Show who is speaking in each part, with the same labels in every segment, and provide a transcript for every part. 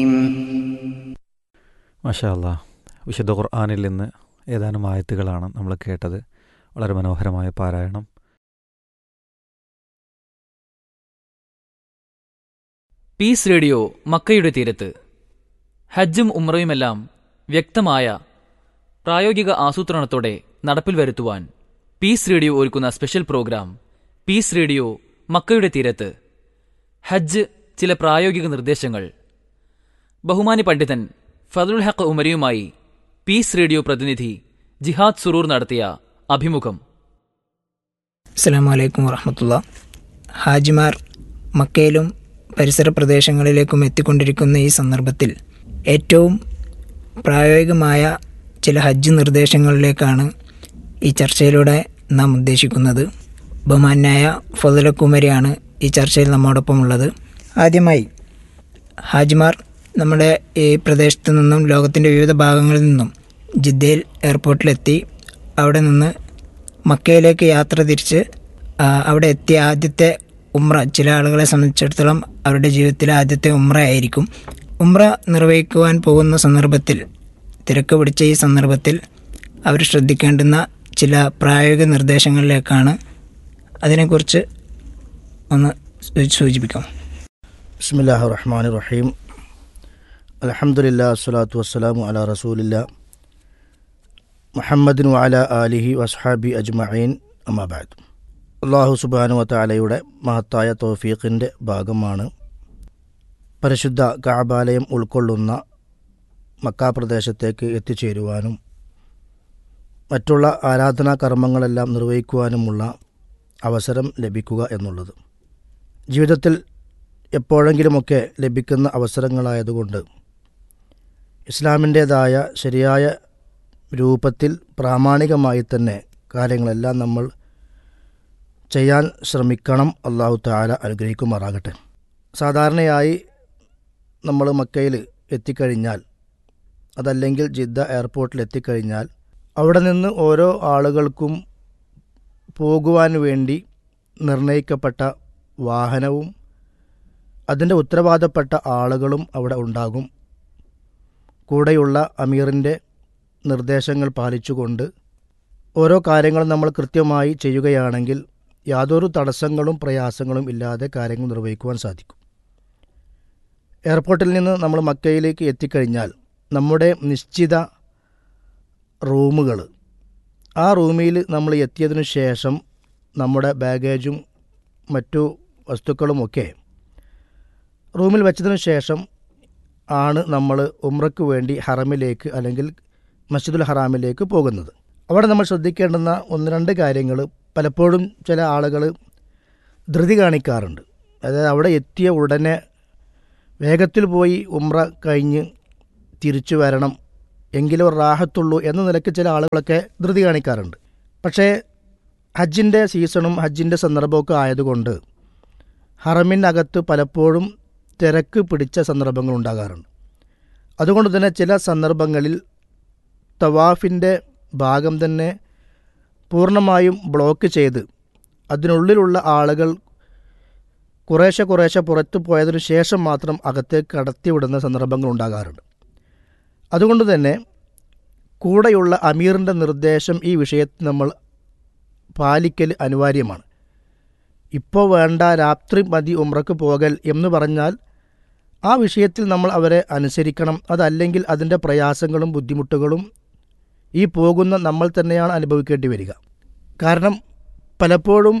Speaker 1: മാഷാ അല്ലാ വിശുദ്ധ ഖുർആാനിൽ നിന്ന് ഏതാനും ആയത്തുകളാണ് നമ്മൾ കേട്ടത് വളരെ മനോഹരമായ പാരായണം
Speaker 2: പീസ് റേഡിയോ മക്കയുടെ തീരത്ത് ഹജ്ജും ഉമ്രയുമെല്ലാം വ്യക്തമായ പ്രായോഗിക ആസൂത്രണത്തോടെ നടപ്പിൽ വരുത്തുവാൻ പീസ് റേഡിയോ ഒരുക്കുന്ന സ്പെഷ്യൽ പ്രോഗ്രാം പീസ് റേഡിയോ മക്കയുടെ തീരത്ത് ഹജ്ജ് ചില പ്രായോഗിക നിർദ്ദേശങ്ങൾ ബഹുമാനി പണ്ഡിതൻ ഫതുൽ ഹക്ക് ഉമരിയുമായി പീസ് റേഡിയോ പ്രതിനിധി ജിഹാദ് സുറൂർ നടത്തിയ അഭിമുഖം
Speaker 3: അസ്സാം വലൈക്കും വറഹമത്തുള്ള ഹാജിമാർ മക്കയിലും പരിസര പ്രദേശങ്ങളിലേക്കും എത്തിക്കൊണ്ടിരിക്കുന്ന ഈ സന്ദർഭത്തിൽ ഏറ്റവും പ്രായോഗികമായ ചില ഹജ്ജ് നിർദ്ദേശങ്ങളിലേക്കാണ് ഈ ചർച്ചയിലൂടെ നാം ഉദ്ദേശിക്കുന്നത് ബഹുമാന്യായ ഫതുലക്കുമരിയാണ് ഈ ചർച്ചയിൽ നമ്മോടൊപ്പം ഉള്ളത് ആദ്യമായി ഹാജിമാർ നമ്മുടെ ഈ പ്രദേശത്ത് നിന്നും ലോകത്തിൻ്റെ വിവിധ ഭാഗങ്ങളിൽ നിന്നും ജിദ്ദയിൽ എയർപോർട്ടിലെത്തി അവിടെ നിന്ന് മക്കയിലേക്ക് യാത്ര തിരിച്ച് ആ, അവിടെ എത്തിയ ആദ്യത്തെ ഉമ്ര ചില ആളുകളെ സംബന്ധിച്ചിടത്തോളം അവരുടെ ജീവിതത്തിലെ ആദ്യത്തെ ഉമ്ര ആയിരിക്കും ഉമ്ര നിർവഹിക്കുവാൻ പോകുന്ന സന്ദർഭത്തിൽ തിരക്ക് പിടിച്ച ഈ സന്ദർഭത്തിൽ അവർ ശ്രദ്ധിക്കേണ്ടുന്ന ചില പ്രായോഗിക നിർദ്ദേശങ്ങളിലേക്കാണ് അതിനെക്കുറിച്ച് ഒന്ന് സൂ- സൂചിപ്പിക്കാം
Speaker 4: ബിസ്മില്ലാഹി റഹ്മാൻ റഹീം അലഹമുല്ലാ വസ്സലാത്തു വസ്സലാമു അല റസൂലില്ല മുഹമ്മദിൻ വഅല ആലിഹി വസ്ഹാബി അജ്മഈൻ അമാബാദ് അള്ളാഹു സുബാനു വത്താലയുടെ മഹത്തായ തോഫീഖിൻ്റെ ഭാഗമാണ് പരിശുദ്ധ കാബാലയം ഉൾക്കൊള്ളുന്ന മക്കാ പ്രദേശത്തേക്ക് എത്തിച്ചേരുവാനും മറ്റുള്ള ആരാധനാ കർമ്മങ്ങളെല്ലാം നിർവഹിക്കുവാനുമുള്ള അവസരം ലഭിക്കുക എന്നുള്ളത് ജീവിതത്തിൽ എപ്പോഴെങ്കിലുമൊക്കെ ലഭിക്കുന്ന അവസരങ്ങളായതുകൊണ്ട് ഇസ്ലാമിൻ്റേതായ ശരിയായ രൂപത്തിൽ പ്രാമാണികമായി തന്നെ കാര്യങ്ങളെല്ലാം നമ്മൾ ചെയ്യാൻ ശ്രമിക്കണം അള്ളാഹു താല അനുഗ്രഹിക്കുമാറാകട്ടെ സാധാരണയായി നമ്മൾ മക്കയിൽ എത്തിക്കഴിഞ്ഞാൽ അതല്ലെങ്കിൽ ജിദ്ദ എയർപോർട്ടിൽ എത്തിക്കഴിഞ്ഞാൽ അവിടെ നിന്ന് ഓരോ ആളുകൾക്കും പോകുവാൻ വേണ്ടി നിർണയിക്കപ്പെട്ട വാഹനവും അതിൻ്റെ ഉത്തരവാദപ്പെട്ട ആളുകളും അവിടെ ഉണ്ടാകും കൂടെയുള്ള അമീറിൻ്റെ നിർദ്ദേശങ്ങൾ പാലിച്ചുകൊണ്ട് ഓരോ കാര്യങ്ങളും നമ്മൾ കൃത്യമായി ചെയ്യുകയാണെങ്കിൽ യാതൊരു തടസ്സങ്ങളും പ്രയാസങ്ങളും ഇല്ലാതെ കാര്യങ്ങൾ നിർവഹിക്കുവാൻ സാധിക്കും എയർപോർട്ടിൽ നിന്ന് നമ്മൾ മക്കയിലേക്ക് എത്തിക്കഴിഞ്ഞാൽ നമ്മുടെ നിശ്ചിത റൂമുകൾ ആ റൂമിൽ നമ്മൾ എത്തിയതിനു ശേഷം നമ്മുടെ ബാഗേജും മറ്റു വസ്തുക്കളുമൊക്കെ റൂമിൽ വെച്ചതിനു ശേഷം ആണ് നമ്മൾ ഉമ്രയ്ക്ക് വേണ്ടി ഹറമിലേക്ക് അല്ലെങ്കിൽ മസ്ജിദുൽ ഹറാമിലേക്ക് പോകുന്നത് അവിടെ നമ്മൾ ശ്രദ്ധിക്കേണ്ടുന്ന ഒന്ന് രണ്ട് കാര്യങ്ങൾ പലപ്പോഴും ചില ആളുകൾ ധൃതി കാണിക്കാറുണ്ട് അതായത് അവിടെ എത്തിയ ഉടനെ വേഗത്തിൽ പോയി ഉമ്ര കഴിഞ്ഞ് തിരിച്ചു വരണം എങ്കിലും ഒരു റാഹത്തുള്ളൂ എന്ന നിലയ്ക്ക് ചില ആളുകളൊക്കെ ധൃതി കാണിക്കാറുണ്ട് പക്ഷേ ഹജ്ജിൻ്റെ സീസണും ഹജ്ജിൻ്റെ സന്ദർഭമൊക്കെ ആയതുകൊണ്ട് ഹറമിനകത്ത് പലപ്പോഴും തിരക്ക് പിടിച്ച സന്ദർഭങ്ങൾ ഉണ്ടാകാറുണ്ട് അതുകൊണ്ട് തന്നെ ചില സന്ദർഭങ്ങളിൽ തവാഫിൻ്റെ ഭാഗം തന്നെ പൂർണ്ണമായും ബ്ലോക്ക് ചെയ്ത് അതിനുള്ളിലുള്ള ആളുകൾ കുറേശ്ശെ കുറേശ്ശെ പുറത്തു പോയതിനു ശേഷം മാത്രം അകത്തേക്ക് കടത്തിവിടുന്ന സന്ദർഭങ്ങൾ ഉണ്ടാകാറുണ്ട് അതുകൊണ്ട് തന്നെ കൂടെയുള്ള അമീറിൻ്റെ നിർദ്ദേശം ഈ വിഷയത്തിൽ നമ്മൾ പാലിക്കൽ അനിവാര്യമാണ് ഇപ്പോൾ വേണ്ട രാത്രി മതി ഉമ്രക്ക് പോകൽ എന്ന് പറഞ്ഞാൽ ആ വിഷയത്തിൽ നമ്മൾ അവരെ അനുസരിക്കണം അതല്ലെങ്കിൽ അതിൻ്റെ പ്രയാസങ്ങളും ബുദ്ധിമുട്ടുകളും ഈ പോകുന്ന നമ്മൾ തന്നെയാണ് അനുഭവിക്കേണ്ടി വരിക കാരണം പലപ്പോഴും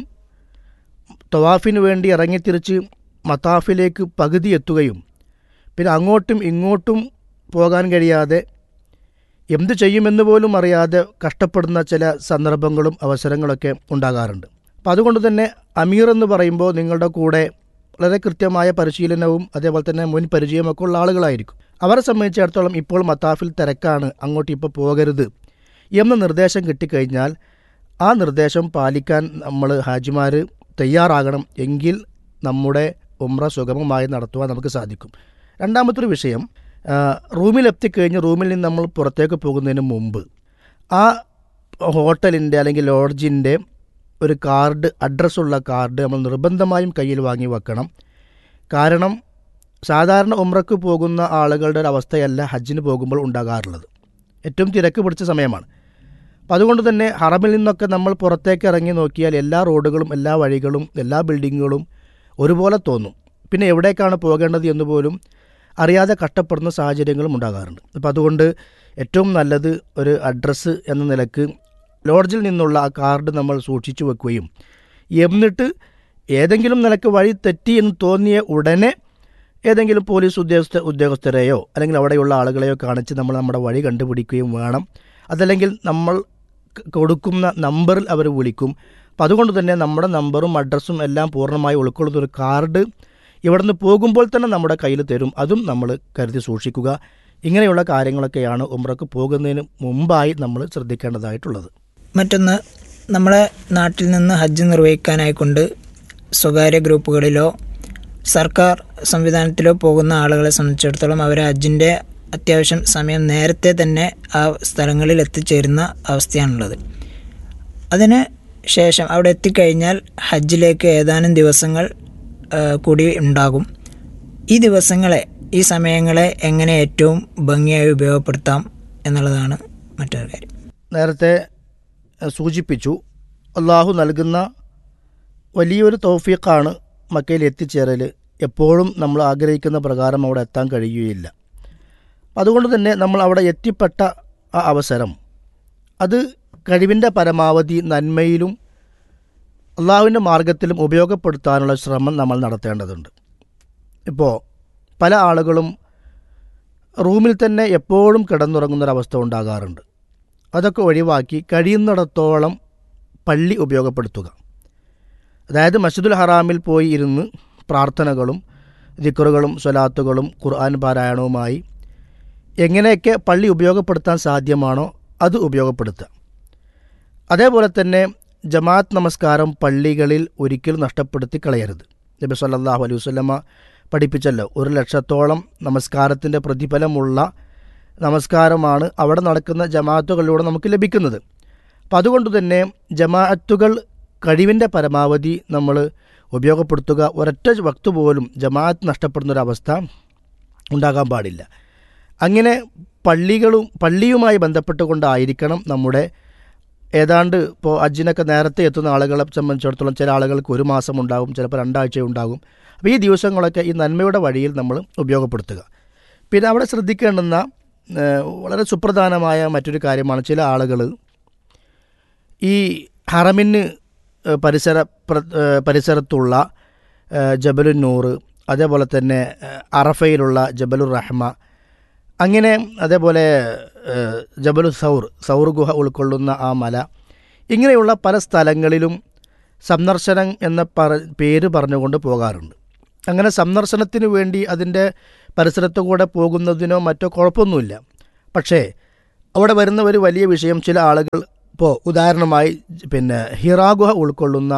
Speaker 4: തവാഫിന് വേണ്ടി ഇറങ്ങിത്തിരിച്ച് മത്താഫിലേക്ക് പകുതി എത്തുകയും പിന്നെ അങ്ങോട്ടും ഇങ്ങോട്ടും പോകാൻ കഴിയാതെ എന്ത് ചെയ്യുമെന്ന് പോലും അറിയാതെ കഷ്ടപ്പെടുന്ന ചില സന്ദർഭങ്ങളും അവസരങ്ങളൊക്കെ ഉണ്ടാകാറുണ്ട് അപ്പം അതുകൊണ്ട് തന്നെ അമീർ എന്ന് പറയുമ്പോൾ നിങ്ങളുടെ കൂടെ വളരെ കൃത്യമായ പരിശീലനവും അതേപോലെ തന്നെ മുൻ പരിചയമൊക്കെ ഉള്ള ആളുകളായിരിക്കും അവരെ സംബന്ധിച്ചിടത്തോളം ഇപ്പോൾ മത്താഫിൽ തിരക്കാണ് അങ്ങോട്ട് ഇപ്പോൾ പോകരുത് എന്ന നിർദ്ദേശം കിട്ടിക്കഴിഞ്ഞാൽ ആ നിർദ്ദേശം പാലിക്കാൻ നമ്മൾ ഹാജിമാർ തയ്യാറാകണം എങ്കിൽ നമ്മുടെ ഉമ്ര സുഗമമായി നടത്തുവാൻ നമുക്ക് സാധിക്കും രണ്ടാമത്തൊരു വിഷയം ആ, റൂമിൽ എത്തിക്കഴിഞ്ഞ് റൂമിൽ നിന്ന് നമ്മൾ പുറത്തേക്ക് പോകുന്നതിന് മുമ്പ് ആ ഹോട്ടലിൻ്റെ അല്ലെങ്കിൽ ലോഡ്ജിൻ്റെ ഒരു കാർഡ് അഡ്രസ്സുള്ള കാർഡ് നമ്മൾ നിർബന്ധമായും കയ്യിൽ വാങ്ങി വെക്കണം കാരണം സാധാരണ ഉമ്രക്ക് പോകുന്ന ആളുകളുടെ ഒരു അവസ്ഥയല്ല ഹജ്ജിന് പോകുമ്പോൾ ഉണ്ടാകാറുള്ളത് ഏറ്റവും തിരക്ക് പിടിച്ച സമയമാണ് അപ്പം അതുകൊണ്ട് തന്നെ ഹറമിൽ നിന്നൊക്കെ നമ്മൾ പുറത്തേക്ക് ഇറങ്ങി നോക്കിയാൽ എല്ലാ റോഡുകളും എല്ലാ വഴികളും എല്ലാ ബിൽഡിങ്ങുകളും ഒരുപോലെ തോന്നും പിന്നെ എവിടേക്കാണ് പോകേണ്ടത് എന്ന് പോലും അറിയാതെ കഷ്ടപ്പെടുന്ന സാഹചര്യങ്ങളും ഉണ്ടാകാറുണ്ട് അപ്പം അതുകൊണ്ട് ഏറ്റവും നല്ലത് ഒരു അഡ്രസ്സ് എന്ന നിലക്ക് ലോഡ്ജിൽ നിന്നുള്ള ആ കാർഡ് നമ്മൾ സൂക്ഷിച്ചു വെക്കുകയും എന്നിട്ട് ഏതെങ്കിലും നിലക്ക് വഴി തെറ്റി എന്ന് തോന്നിയ ഉടനെ ഏതെങ്കിലും പോലീസ് ഉദ്യോഗസ്ഥ ഉദ്യോഗസ്ഥരെയോ അല്ലെങ്കിൽ അവിടെയുള്ള ആളുകളെയോ കാണിച്ച് നമ്മൾ നമ്മുടെ വഴി കണ്ടുപിടിക്കുകയും വേണം അതല്ലെങ്കിൽ നമ്മൾ ക- കൊടുക്കുന്ന നമ്പറിൽ അവർ വിളിക്കും അപ്പം അതുകൊണ്ട് തന്നെ നമ്മുടെ നമ്പറും അഡ്രസ്സും എല്ലാം പൂർണ്ണമായി ഉൾക്കൊള്ളുന്ന ഒരു കാർഡ് ഇവിടെ നിന്ന് പോകുമ്പോൾ തന്നെ നമ്മുടെ കയ്യിൽ തരും അതും നമ്മൾ കരുതി സൂക്ഷിക്കുക ഇങ്ങനെയുള്ള കാര്യങ്ങളൊക്കെയാണ് ഉമ്രക്ക് പോകുന്നതിന് മുമ്പായി നമ്മൾ ശ്രദ്ധിക്കേണ്ടതായിട്ടുള്ളത്
Speaker 3: മറ്റൊന്ന് നമ്മളെ നാട്ടിൽ നിന്ന് ഹജ്ജ് നിർവഹിക്കാനായിക്കൊണ്ട് സ്വകാര്യ ഗ്രൂപ്പുകളിലോ സർക്കാർ സംവിധാനത്തിലോ പോകുന്ന ആളുകളെ സംബന്ധിച്ചിടത്തോളം അവർ ഹജ്ജിൻ്റെ അത്യാവശ്യം സമയം നേരത്തെ തന്നെ ആ സ്ഥലങ്ങളിൽ എത്തിച്ചേരുന്ന അവസ്ഥയാണുള്ളത് അതിന് ശേഷം അവിടെ എത്തിക്കഴിഞ്ഞാൽ ഹജ്ജിലേക്ക് ഏതാനും ദിവസങ്ങൾ ആ, കൂടി ഉണ്ടാകും ഈ ദിവസങ്ങളെ ഈ സമയങ്ങളെ എങ്ങനെ ഏറ്റവും ഭംഗിയായി ഉപയോഗപ്പെടുത്താം എന്നുള്ളതാണ് മറ്റൊരു കാര്യം
Speaker 4: നേരത്തെ എഹ്, സൂചിപ്പിച്ചു അള്ളാഹു നൽകുന്ന വലിയൊരു തൗഫീഖാണ് മക്കയിൽ എത്തിച്ചേരൽ എപ്പോഴും നമ്മൾ ആഗ്രഹിക്കുന്ന പ്രകാരം അവിടെ എത്താൻ കഴിയുകയില്ല അതുകൊണ്ട് തന്നെ നമ്മൾ അവിടെ എത്തിപ്പെട്ട ആ അവസരം അത് കഴിവിൻ്റെ പരമാവധി നന്മയിലും അള്ളാഹുവിൻ്റെ മാർഗത്തിലും ഉപയോഗപ്പെടുത്താനുള്ള ശ്രമം നമ്മൾ നടത്തേണ്ടതുണ്ട് ഇപ്പോൾ പല ആളുകളും റൂമിൽ തന്നെ എപ്പോഴും കിടന്നുറങ്ങുന്നൊരവസ്ഥ ഉണ്ടാകാറുണ്ട് അതൊക്കെ ഒഴിവാക്കി കഴിയുന്നിടത്തോളം പള്ളി ഉപയോഗപ്പെടുത്തുക അതായത് മസ്ജിദുൽ ഹറാമിൽ പോയി ഇരുന്ന് പ്രാർത്ഥനകളും ദിക്കറുകളും സ്വലാത്തുകളും ഖുർആൻ പാരായണവുമായി എങ്ങനെയൊക്കെ പള്ളി ഉപയോഗപ്പെടുത്താൻ സാധ്യമാണോ അത് ഉപയോഗപ്പെടുത്തുക അതേപോലെ തന്നെ ജമാഅത്ത് നമസ്കാരം പള്ളികളിൽ ഒരിക്കലും നഷ്ടപ്പെടുത്തി കളയരുത് നബി സല്ലല്ലാഹു അലൈഹി വസല്ലമ പഠിപ്പിച്ചല്ലോ ഒരു ലക്ഷത്തോളം നമസ്കാരത്തിൻ്റെ പ്രതിഫലമുള്ള നമസ്കാരമാണ് അവിടെ നടക്കുന്ന ജമാഅത്തുകളിലൂടെ നമുക്ക് ലഭിക്കുന്നത് അപ്പം അതുകൊണ്ട് തന്നെ ജമാഅത്തുകൾ കഴിവിൻ്റെ പരമാവധി നമ്മൾ ഉപയോഗപ്പെടുത്തുക ഒരൊറ്റ വക്ത് പോലും ജമാഅത്ത് നഷ്ടപ്പെടുന്നൊരവസ്ഥ ഉണ്ടാകാൻ പാടില്ല അങ്ങനെ പള്ളികളും പള്ളിയുമായി ബന്ധപ്പെട്ടുകൊണ്ടായിരിക്കണം നമ്മുടെ ഏതാണ്ട് ഇപ്പോൾ അജ്ജിനൊക്കെ നേരത്തെ എത്തുന്ന ആളുകളെ സംബന്ധിച്ചിടത്തോളം ചില ആളുകൾക്ക് ഒരു മാസം ഉണ്ടാകും ചിലപ്പോൾ രണ്ടാഴ്ച ഉണ്ടാകും അപ്പോൾ ഈ ദിവസങ്ങളൊക്കെ ഈ നന്മയുടെ വഴിയിൽ നമ്മൾ ഉപയോഗപ്പെടുത്തുക പിന്നെ അവിടെ ശ്രദ്ധിക്കേണ്ടുന്ന ഏഹ്, വളരെ സുപ്രധാനമായ മറ്റൊരു കാര്യമാണ് ചില ആളുകൾ ഈ ഹറമിന് ഏഹ്, പരിസര പ്ര- ഏഹ്, പരിസരത്തുള്ള ഏഹ്, ജബലുൻ നൂറ് അതേപോലെ തന്നെ ഏഹ്, അറഫയിലുള്ള ജബലുർ റഹ്മ അങ്ങനെ അതേപോലെ ഏഹ്, ജബലു സൗർ സൗർ ഗുഹ ഉൾക്കൊള്ളുന്ന ആ മല ഇങ്ങനെയുള്ള പല സ്ഥലങ്ങളിലും സന്ദർശനം എന്ന പറ പേര് പറഞ്ഞുകൊണ്ട് പോകാറുണ്ട് അങ്ങനെ സന്ദർശനത്തിന് വേണ്ടി അതിൻ്റെ പരിസരത്തു കൂടെ പോകുന്നതിനോ മറ്റോ കുഴപ്പമൊന്നുമില്ല പക്ഷേ അവിടെ വരുന്ന ഒരു വലിയ വിഷയം ചില ആളുകൾ ഇപ്പോൾ ഉദാഹരണമായി പിന്നെ ഹിറാ ഗുഹ ഉൾക്കൊള്ളുന്ന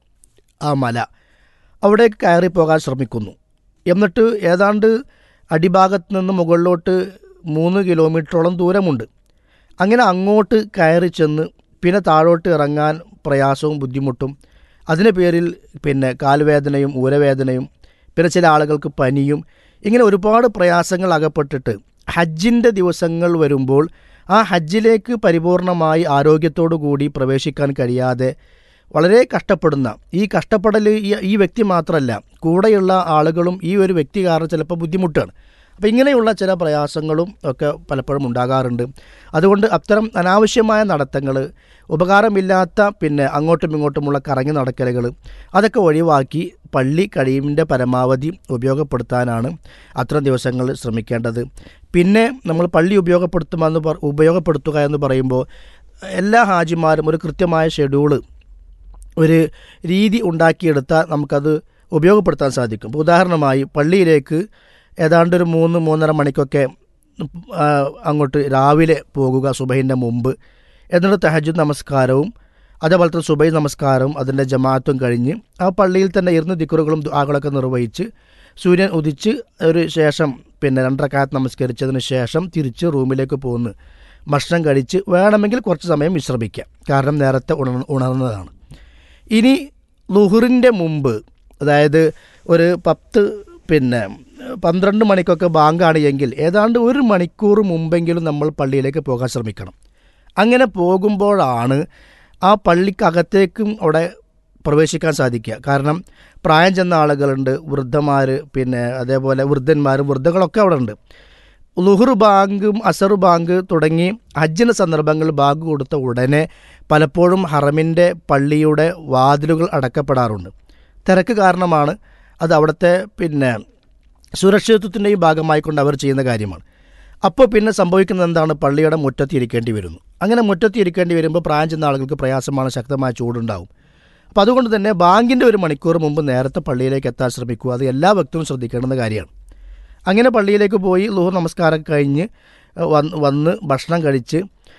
Speaker 4: ആ മല അവിടേക്ക് കയറി പോകാൻ ശ്രമിക്കുന്നു എന്നിട്ട് ഏതാണ്ട് അടിഭാഗത്ത് നിന്ന് മുകളിലോട്ട് മൂന്ന് കിലോമീറ്ററോളം ദൂരമുണ്ട് അങ്ങനെ അങ്ങോട്ട് കയറി ചെന്ന് പിന്നെ താഴോട്ട് ഇറങ്ങാൻ പ്രയാസവും ബുദ്ധിമുട്ടും അതിന് പേരിൽ പിന്നെ കാൽവേദനയും ഊരവേദനയും പിന്നെ ചില ആളുകൾക്ക് പനിയും ഇങ്ങനെ ഒരുപാട് പ്രയാസങ്ങൾ അകപ്പെട്ടിട്ട് ഹജ്ജിൻ്റെ ദിവസങ്ങൾ വരുമ്പോൾ ആ ഹജ്ജിലേക്ക് പരിപൂർണമായി ആരോഗ്യത്തോടു കൂടി പ്രവേശിക്കാൻ കഴിയാതെ വളരെ കഷ്ടപ്പെടുന്ന ഈ കഷ്ടപ്പെടൽ ഈ ഈ വ്യക്തി മാത്രമല്ല കൂടെയുള്ള ആളുകളും ഈ ഒരു വ്യക്തി കാരണം ചിലപ്പോൾ ബുദ്ധിമുട്ടാണ് അപ്പോൾ ഇങ്ങനെയുള്ള ചില പ്രയാസങ്ങളും ഒക്കെ പലപ്പോഴും ഉണ്ടാകാറുണ്ട് അതുകൊണ്ട് അത്തരം അനാവശ്യമായ നടത്തങ്ങൾ ഉപകാരമില്ലാത്ത പിന്നെ അങ്ങോട്ടും ഇങ്ങോട്ടുമുള്ള കറങ്ങി നടക്കലുകൾ അതൊക്കെ ഒഴിവാക്കി പള്ളി കഴിവിൻ്റെ പരമാവധി ഉപയോഗപ്പെടുത്താനാണ് അത്തരം ദിവസങ്ങൾ ശ്രമിക്കേണ്ടത് പിന്നെ നമ്മൾ പള്ളി ഉപയോഗപ്പെടുത്തുമെന്ന് പറ ഉപയോഗപ്പെടുത്തുക എന്ന് പറയുമ്പോൾ എല്ലാ ഹാജിമാരും ഒരു കൃത്യമായ ഷെഡ്യൂള് ഒരു രീതി ഉണ്ടാക്കിയെടുത്താൽ നമുക്കത് ഉപയോഗപ്പെടുത്താൻ സാധിക്കും ഇപ്പോൾ ഉദാഹരണമായി പള്ളിയിലേക്ക് ഏതാണ്ട് ഒരു മൂന്ന് മൂന്നര മണിക്കൊക്കെ ആ, അങ്ങോട്ട് രാവിലെ പോകുക സുബൈൻ്റെ മുമ്പ് എന്നിട്ട് തഹജുദ് നമസ്കാരവും അതേപോലെ തന്നെ സുബൈ നമസ്കാരവും അതിൻ്റെ ജമാഅത്തും കഴിഞ്ഞ് ആ പള്ളിയിൽ തന്നെ ഇരുന്ന് ദിക്കറുകളും ദുആകളൊക്കെ നിർവഹിച്ച് സൂര്യൻ ഉദിച്ച് ഒരു ശേഷം പിന്നെ രണ്ടരക്കാലത്ത് നമസ്കരിച്ചതിന് ശേഷം തിരിച്ച് റൂമിലേക്ക് പോന്ന് ഭക്ഷണം കഴിച്ച് വേണമെങ്കിൽ കുറച്ച് സമയം വിശ്രമിക്കാം കാരണം നേരത്തെ ഉണർ ഉണർന്നതാണ് ഇനി ലുഹുറിൻ്റെ മുമ്പ് അതായത് ഒരു പത്ത് പിന്നെ പന്ത്രണ്ട് മണിക്കൊക്കെ ബാങ്കാണ് എങ്കിൽ ഏതാണ്ട് ഒരു മണിക്കൂർ മുമ്പെങ്കിലും നമ്മൾ പള്ളിയിലേക്ക് പോകാൻ ശ്രമിക്കണം അങ്ങനെ പോകുമ്പോഴാണ് ആ പള്ളിക്കകത്തേക്കും അവിടെ പ്രവേശിക്കാൻ സാധിക്കുക കാരണം പ്രായം ചെന്ന ആളുകളുണ്ട് വൃദ്ധന്മാർ പിന്നെ അതേപോലെ വൃദ്ധന്മാർ വൃദ്ധകളൊക്കെ അവിടെ ഉണ്ട് ലുഹുർ ബാങ്കും അസർ ബാങ്ക് തുടങ്ങി ഹജ്ജിന് സന്ദർഭങ്ങളിൽ ബാങ്ക് കൊടുത്ത ഉടനെ പലപ്പോഴും ഹറമിൻ്റെ പള്ളിയുടെ വാതിലുകൾ അടക്കപ്പെടാറുണ്ട് തിരക്ക് കാരണമാണ് അത് അവിടുത്തെ പിന്നെ സുരക്ഷിതത്വത്തിൻ്റെയും ഭാഗമായിക്കൊണ്ട് അവർ ചെയ്യുന്ന കാര്യമാണ് അപ്പോൾ പിന്നെ സംഭവിക്കുന്നത് എന്താണ് പള്ളിയുടെ മുറ്റത്ത് ഇരിക്കേണ്ടി വരുന്നു അങ്ങനെ മുറ്റത്ത് ഇരിക്കേണ്ടി വരുമ്പോൾ പ്രായം ചെന്ന ആളുകൾക്ക് പ്രയാസമാണ് ശക്തമായ ചൂടുണ്ടാവും അപ്പോൾ അതുകൊണ്ട് തന്നെ ബാങ്കിൻ്റെ ഒരു മണിക്കൂർ മുമ്പ് നേരത്തെ പള്ളിയിലേക്ക് എത്താൻ ശ്രമിക്കുക അത് എല്ലാ വ്യക്തിയും ശ്രദ്ധിക്കേണ്ടുന്ന കാര്യമാണ് അങ്ങനെ പള്ളിയിലേക്ക് പോയി ലുഹർ നമസ്കാരം കഴിഞ്ഞ് അഹ് വന്ന് വന്ന് ഭക്ഷണം കഴിച്ച്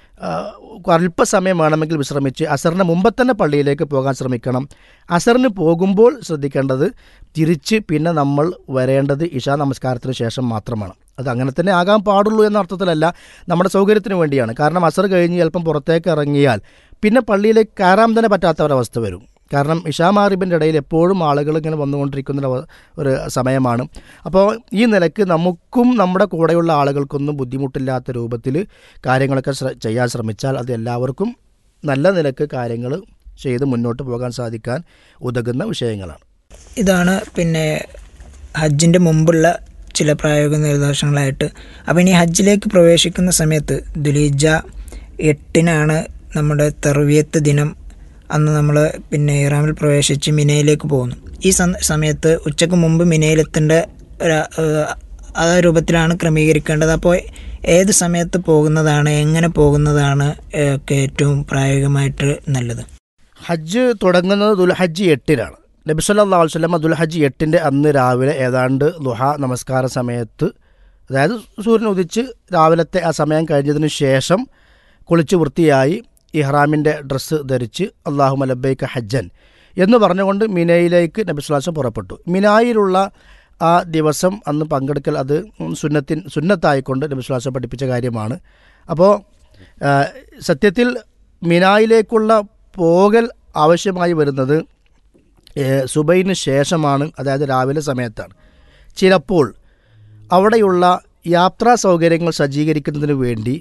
Speaker 4: ആഹ് അല്പസമയം വേണമെങ്കിൽ വിശ്രമിച്ച് അസറിന് മുമ്പ് തന്നെ പള്ളിയിലേക്ക് പോകാൻ ശ്രമിക്കണം അസറിന് പോകുമ്പോൾ ശ്രദ്ധിക്കേണ്ടത് തിരിച്ച് പിന്നെ നമ്മൾ വരേണ്ടത് ഇഷാ നമസ്കാരത്തിന് ശേഷം മാത്രമാണ് അത് അങ്ങനെ തന്നെ ആകാൻ പാടുള്ളൂ എന്ന അർത്ഥത്തിലല്ല നമ്മുടെ സൗകര്യത്തിന് വേണ്ടിയാണ് കാരണം അസർ കഴിഞ്ഞ് ചിലപ്പം പുറത്തേക്ക് ഇറങ്ങിയാൽ പിന്നെ പള്ളിയിലേക്ക് കയറാൻ തന്നെ പറ്റാത്ത ഒരവസ്ഥ വരും കാരണം ഇഷാ മാറിബിൻ്റെ ഇടയിൽ എപ്പോഴും ആളുകൾ ഇങ്ങനെ വന്നുകൊണ്ടിരിക്കുന്ന ഒരു അവ- ഒരു സമയമാണ് അപ്പോൾ ഈ നിലക്ക് നമുക്കും നമ്മുടെ കൂടെയുള്ള ആളുകൾക്കൊന്നും ബുദ്ധിമുട്ടില്ലാത്ത രൂപത്തിൽ കാര്യങ്ങളൊക്കെ ശ്ര- ചെയ്യാൻ ശ്രമിച്ചാൽ അത് എല്ലാവർക്കും നല്ല നിലക്ക് കാര്യങ്ങൾ ചെയ്ത് മുന്നോട്ട് പോകാൻ സാധിക്കാൻ ഉതകുന്ന വിഷയങ്ങളാണ്
Speaker 3: ഇതാണ് പിന്നെ ഹജ്ജിൻ്റെ മുമ്പുള്ള ചില പ്രായോഗിക നിർദ്ദേശങ്ങളായിട്ട് അപ്പോൾ ഇനി ഹജ്ജിലേക്ക് പ്രവേശിക്കുന്ന സമയത്ത് ദുലീജ എട്ടിനാണ് നമ്മുടെ തെർവിയത്ത് ദിനം അന്ന് നമ്മൾ പിന്നെ ഇറാമിൽ പ്രവേശിച്ച് മിനയിലേക്ക് പോകുന്നു ഈ സം- സമയത്ത് ഉച്ചയ്ക്ക് മുമ്പ് മിനയിലെത്തേണ്ട ഒരു ഏഹ്, ആ രൂപത്തിലാണ് ക്രമീകരിക്കേണ്ടത് അപ്പോൾ ഏത് സമയത്ത് പോകുന്നതാണ് എങ്ങനെ പോകുന്നതാണ് ഏഹ്, ഒക്കെ ഏറ്റവും പ്രായോഗികമായിട്ട് നല്ലത്
Speaker 4: ഹജ്ജ് തുടങ്ങുന്നത് ദുൽഹജ്ജ് എട്ടിനാണ് നബി സല്ലല്ലാഹു അലൈഹി വസല്ലം ദുൽഹജ്ജ് എട്ടിൻ്റെ അന്ന് രാവിലെ ഏതാണ്ട് ദുഹ നമസ്കാര സമയത്ത് അതായത് സൂര്യൻ ഉദിച്ച് രാവിലത്തെ ആ സമയം കഴിഞ്ഞതിന് ശേഷം കുളിച്ച് വൃത്തിയായി ഇഹ്റാമിൻ്റെ ഡ്രസ്സ് ധരിച്ച് അള്ളാഹു മലബൈക്ക് ഹജ്ജൻ എന്ന് പറഞ്ഞുകൊണ്ട് മിനയിലേക്ക് നബി സ്വലാസം പുറപ്പെട്ടു മിനായിലുള്ള ആ ദിവസം അന്ന് പങ്കെടുക്കൽ അത് സുന്നത്തിൻ സുന്നത്തായിക്കൊണ്ട് നബി സ്വലാസം പഠിപ്പിച്ച കാര്യമാണ് അപ്പോൾ ആ, സത്യത്തിൽ മിനായിലേക്കുള്ള പോകൽ ആവശ്യമായി വരുന്നത് ഏ, സുബൈന് ശേഷമാണ് അതായത് രാവിലെ സമയത്താണ് ചിലപ്പോൾ അവിടെയുള്ള യാത്രാ സൗകര്യങ്ങൾ സജ്ജീകരിക്കുന്നതിന് വേണ്ടി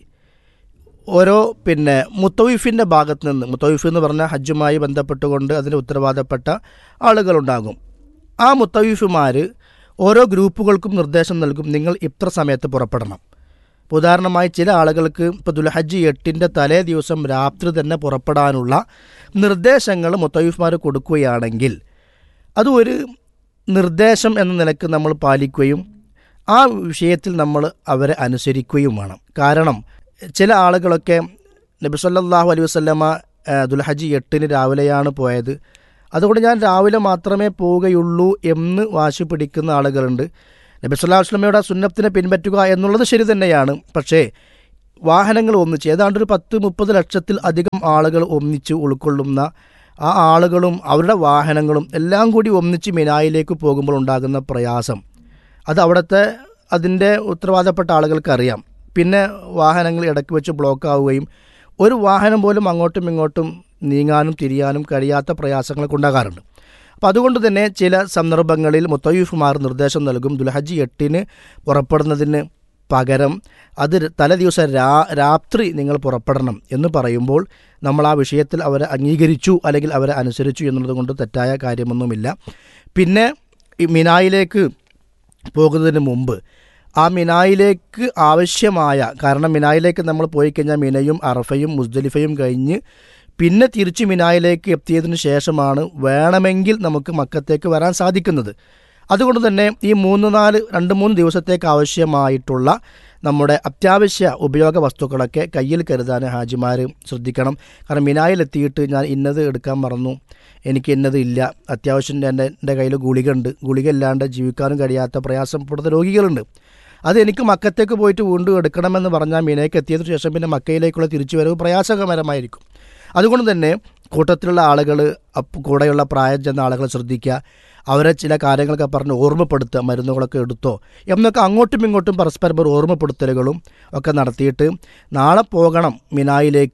Speaker 4: ഓരോ പിന്നെ മുത്തവീഫിൻ്റെ ഭാഗത്ത് നിന്ന് മുത്തവീഫ് എന്ന് പറഞ്ഞാൽ ഹജ്ജുമായി ബന്ധപ്പെട്ടുകൊണ്ട് അതിന് ഉത്തരവാദപ്പെട്ട ആളുകളുണ്ടാകും ആ മുത്തവീഫുമാർ ഓരോ ഗ്രൂപ്പുകൾക്കും നിർദ്ദേശം നൽകും നിങ്ങൾ ഇത്ര സമയത്ത് പുറപ്പെടണം ഇപ്പോൾ ഉദാഹരണമായി ചില ആളുകൾക്ക് ഇപ്പോൾ ദുൽഹജ്ജ് എട്ടിൻ്റെ തലേ ദിവസം രാത്രി തന്നെ പുറപ്പെടാനുള്ള നിർദ്ദേശങ്ങൾ മുത്തവീഫ്മാർ കൊടുക്കുകയാണെങ്കിൽ അത് ഒരു നിർദ്ദേശം എന്ന നിലക്ക് നമ്മൾ പാലിക്കുകയും ആ വിഷയത്തിൽ നമ്മൾ അവരെ അനുസരിക്കുകയും വേണം കാരണം ചില ആളുകളൊക്കെ നബി സല്ലല്ലാഹു അലൈഹി വസല്ലമ ആ, ദുൽഹജ്ജ് എട്ടിന് രാവിലെയാണ് പോയത് അതുകൊണ്ട് ഞാൻ രാവിലെ മാത്രമേ പോവുകയുള്ളൂ എന്ന് വാശി പിടിക്കുന്ന ആളുകളുണ്ട് നബി സല്ലല്ലാഹു അലൈഹി വസല്ലമയുടെ സുന്നത്തിനെ പിൻപറ്റുക എന്നുള്ളത് ശരി തന്നെയാണ് പക്ഷേ വാഹനങ്ങൾ ഒന്നിച്ച് ഏതാണ്ട് ഒരു പത്ത് മുപ്പത് ലക്ഷത്തിൽ അധികം ആളുകൾ ഒന്നിച്ച് ഉൾക്കൊള്ളുന്ന ആ ആളുകളും അവരുടെ വാഹനങ്ങളും എല്ലാം കൂടി ഒന്നിച്ച് മിനായിലേക്ക് പോകുമ്പോൾ ഉണ്ടാകുന്ന പ്രയാസം അത് അവിടുത്തെ അതിൻ്റെ ഉത്തരവാദപ്പെട്ട ആളുകൾക്ക് അറിയാം പിന്നെ വാഹനങ്ങൾ ഇടയ്ക്ക് വെച്ച് ബ്ലോക്ക് ആവുകയും ഒരു വാഹനം പോലും അങ്ങോട്ടും ഇങ്ങോട്ടും നീങ്ങാനും തിരിയാനും കഴിയാത്ത പ്രയാസങ്ങളൊക്കെ ഉണ്ടാകാറുണ്ട് അപ്പോൾ അതുകൊണ്ട് തന്നെ ചില സന്ദർഭങ്ങളിൽ മുത്തയ്യൂഫുമാർ നിർദ്ദേശം നൽകും ദുൽഹജ്ജ് എട്ടിന് പുറപ്പെടുന്നതിന് പകരം അത് തലേ ദിവസം രാ രാത്രി നിങ്ങൾ പുറപ്പെടണം എന്ന് പറയുമ്പോൾ നമ്മൾ ആ വിഷയത്തിൽ അവരെ അംഗീകരിച്ചു അല്ലെങ്കിൽ അവരെ അനുസരിച്ചു എന്നുള്ളത് കൊണ്ട് തെറ്റായ കാര്യമൊന്നുമില്ല പിന്നെ ഈ മിനായിലേക്ക് പോകുന്നതിന് മുമ്പ് ആ മിനായിലേക്ക് ആവശ്യമായ കാരണം മിനായിലേക്ക് നമ്മൾ പോയി കഴിഞ്ഞാൽ മിനയും അറഫയും മുസ്ദലിഫയും കഴിഞ്ഞ് പിന്നെ തിരിച്ച് മിനായിലേക്ക് എത്തിയതിന് ശേഷമാണ് വേണമെങ്കിൽ നമുക്ക് മക്കത്തേക്ക് വരാൻ സാധിക്കുന്നത് അതുകൊണ്ട് തന്നെ ഈ മൂന്ന് നാല് രണ്ട് മൂന്ന് ദിവസത്തേക്ക് ആവശ്യമായിട്ടുള്ള നമ്മുടെ അത്യാവശ്യ ഉപയോഗ വസ്തുക്കളൊക്കെ കയ്യിൽ കരുതാൻ ഹാജിമാർ ശ്രദ്ധിക്കണം കാരണം മിനായിലെത്തിയിട്ട് ഞാൻ ഇന്നത് എടുക്കാൻ മറന്നു എനിക്ക് ഇന്നത് ഇല്ല അത്യാവശ്യം എൻ്റെ എൻ്റെ കയ്യിൽ ഗുളിക ഉണ്ട് ഗുളിക ഇല്ലാണ്ട് ജീവിക്കാനും കഴിയാത്ത പ്രയാസപ്പെടുന്ന രോഗികളുണ്ട് അത് എനിക്ക് മക്കത്തേക്ക് പോയിട്ട് വീണ്ടും എടുക്കണമെന്ന് പറഞ്ഞാൽ മിനയ്ക്ക് എത്തിയതിനു ശേഷം പിന്നെ മക്കയിലേക്കുള്ള തിരിച്ചുവരവ് പ്രയാസകരമായിരിക്കും അതുകൊണ്ട് തന്നെ കൂട്ടത്തിലുള്ള ആളുകൾ കൂടെയുള്ള പ്രായം ചെന്ന ആളുകളെ ശ്രദ്ധിക്കുക അവരെ ചില കാര്യങ്ങളൊക്കെ പറഞ്ഞ് ഓർമ്മപ്പെടുത്തുക മരുന്നുകളൊക്കെ എടുത്തോ എന്നൊക്കെ അങ്ങോട്ടും ഇങ്ങോട്ടും പരസ്പരം ഒരു ഓർമ്മപ്പെടുത്തലുകളും ഒക്കെ നടത്തിയിട്ട് നാളെ പോകണം മിനായിലേക്ക്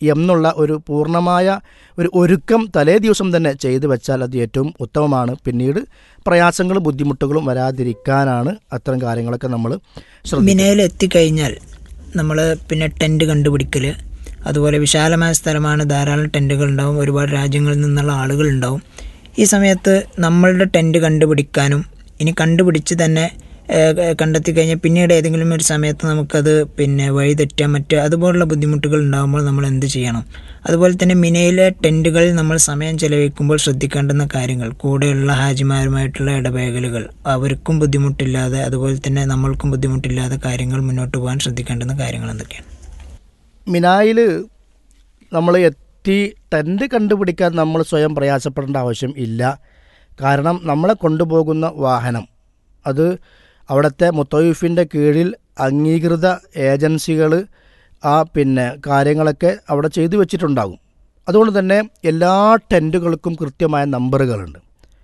Speaker 4: എന്നുള്ള ഒരു പൂർണ്ണമായ ഒരു ഒരുക്കം തലേ ദിവസം തന്നെ ചെയ്തു വെച്ചാൽ അത് ഏറ്റവും ഉത്തമമാണ് പിന്നീട് പ്രയാസങ്ങളും ബുദ്ധിമുട്ടുകളും വരാതിരിക്കാനാണ് അത്തരം കാര്യങ്ങളൊക്കെ നമ്മൾ ശ്രദ്ധിക്കുന്നത്
Speaker 3: മിനയിൽ എത്തിക്കഴിഞ്ഞാൽ നമ്മൾ പിന്നെ ടെൻറ്റ് കണ്ടുപിടിക്കൽ അതുപോലെ വിശാലമായ സ്ഥലമാണ് ധാരാളം ടെൻറ്റുകൾ ഉണ്ടാവും ഒരുപാട് രാജ്യങ്ങളിൽ നിന്നുള്ള ആളുകൾ ഉണ്ടാവും ഈ സമയത്ത് നമ്മളുടെ ടെൻറ്റ് കണ്ടുപിടിക്കാനും ഇനി കണ്ടുപിടിച്ച് തന്നെ ഏഹ്, കണ്ടെത്തി കഴിഞ്ഞാൽ പിന്നീട് ഏതെങ്കിലും ഒരു സമയത്ത് നമുക്കത് പിന്നെ വഴി തെറ്റാൻ മറ്റ് അതുപോലുള്ള ബുദ്ധിമുട്ടുകൾ ഉണ്ടാകുമ്പോൾ നമ്മൾ എന്ത് ചെയ്യണം അതുപോലെ തന്നെ മിനയിലെ ടെൻറ്റുകളിൽ നമ്മൾ സമയം ചെലവഴിക്കുമ്പോൾ ശ്രദ്ധിക്കേണ്ടുന്ന കാര്യങ്ങൾ കൂടെയുള്ള ഹാജിമാരുമായിട്ടുള്ള ഇടപഴകലുകൾ അവർക്കും ബുദ്ധിമുട്ടില്ലാതെ അതുപോലെ തന്നെ നമ്മൾക്കും ബുദ്ധിമുട്ടില്ലാതെ കാര്യങ്ങൾ മുന്നോട്ട് പോകാൻ ശ്രദ്ധിക്കേണ്ടുന്ന കാര്യങ്ങൾ എന്തൊക്കെയാണ്
Speaker 4: മിനായിൽ നമ്മൾ എത്തി ടെൻറ്റ് കണ്ടുപിടിക്കാൻ നമ്മൾ സ്വയം പ്രയാസപ്പെടേണ്ട ആവശ്യം ഇല്ല കാരണം നമ്മളെ കൊണ്ടുപോകുന്ന വാഹനം അത് അവിടുത്തെ മുത്തയ്യൂഫിൻ്റെ കീഴിൽ അംഗീകൃത ഏജൻസികൾ ആ പിന്നെ കാര്യങ്ങളൊക്കെ അവിടെ ചെയ്തു വെച്ചിട്ടുണ്ടാകും അതുകൊണ്ട് തന്നെ എല്ലാ ടെൻറ്റുകൾക്കും കൃത്യമായ നമ്പറുകളുണ്ട്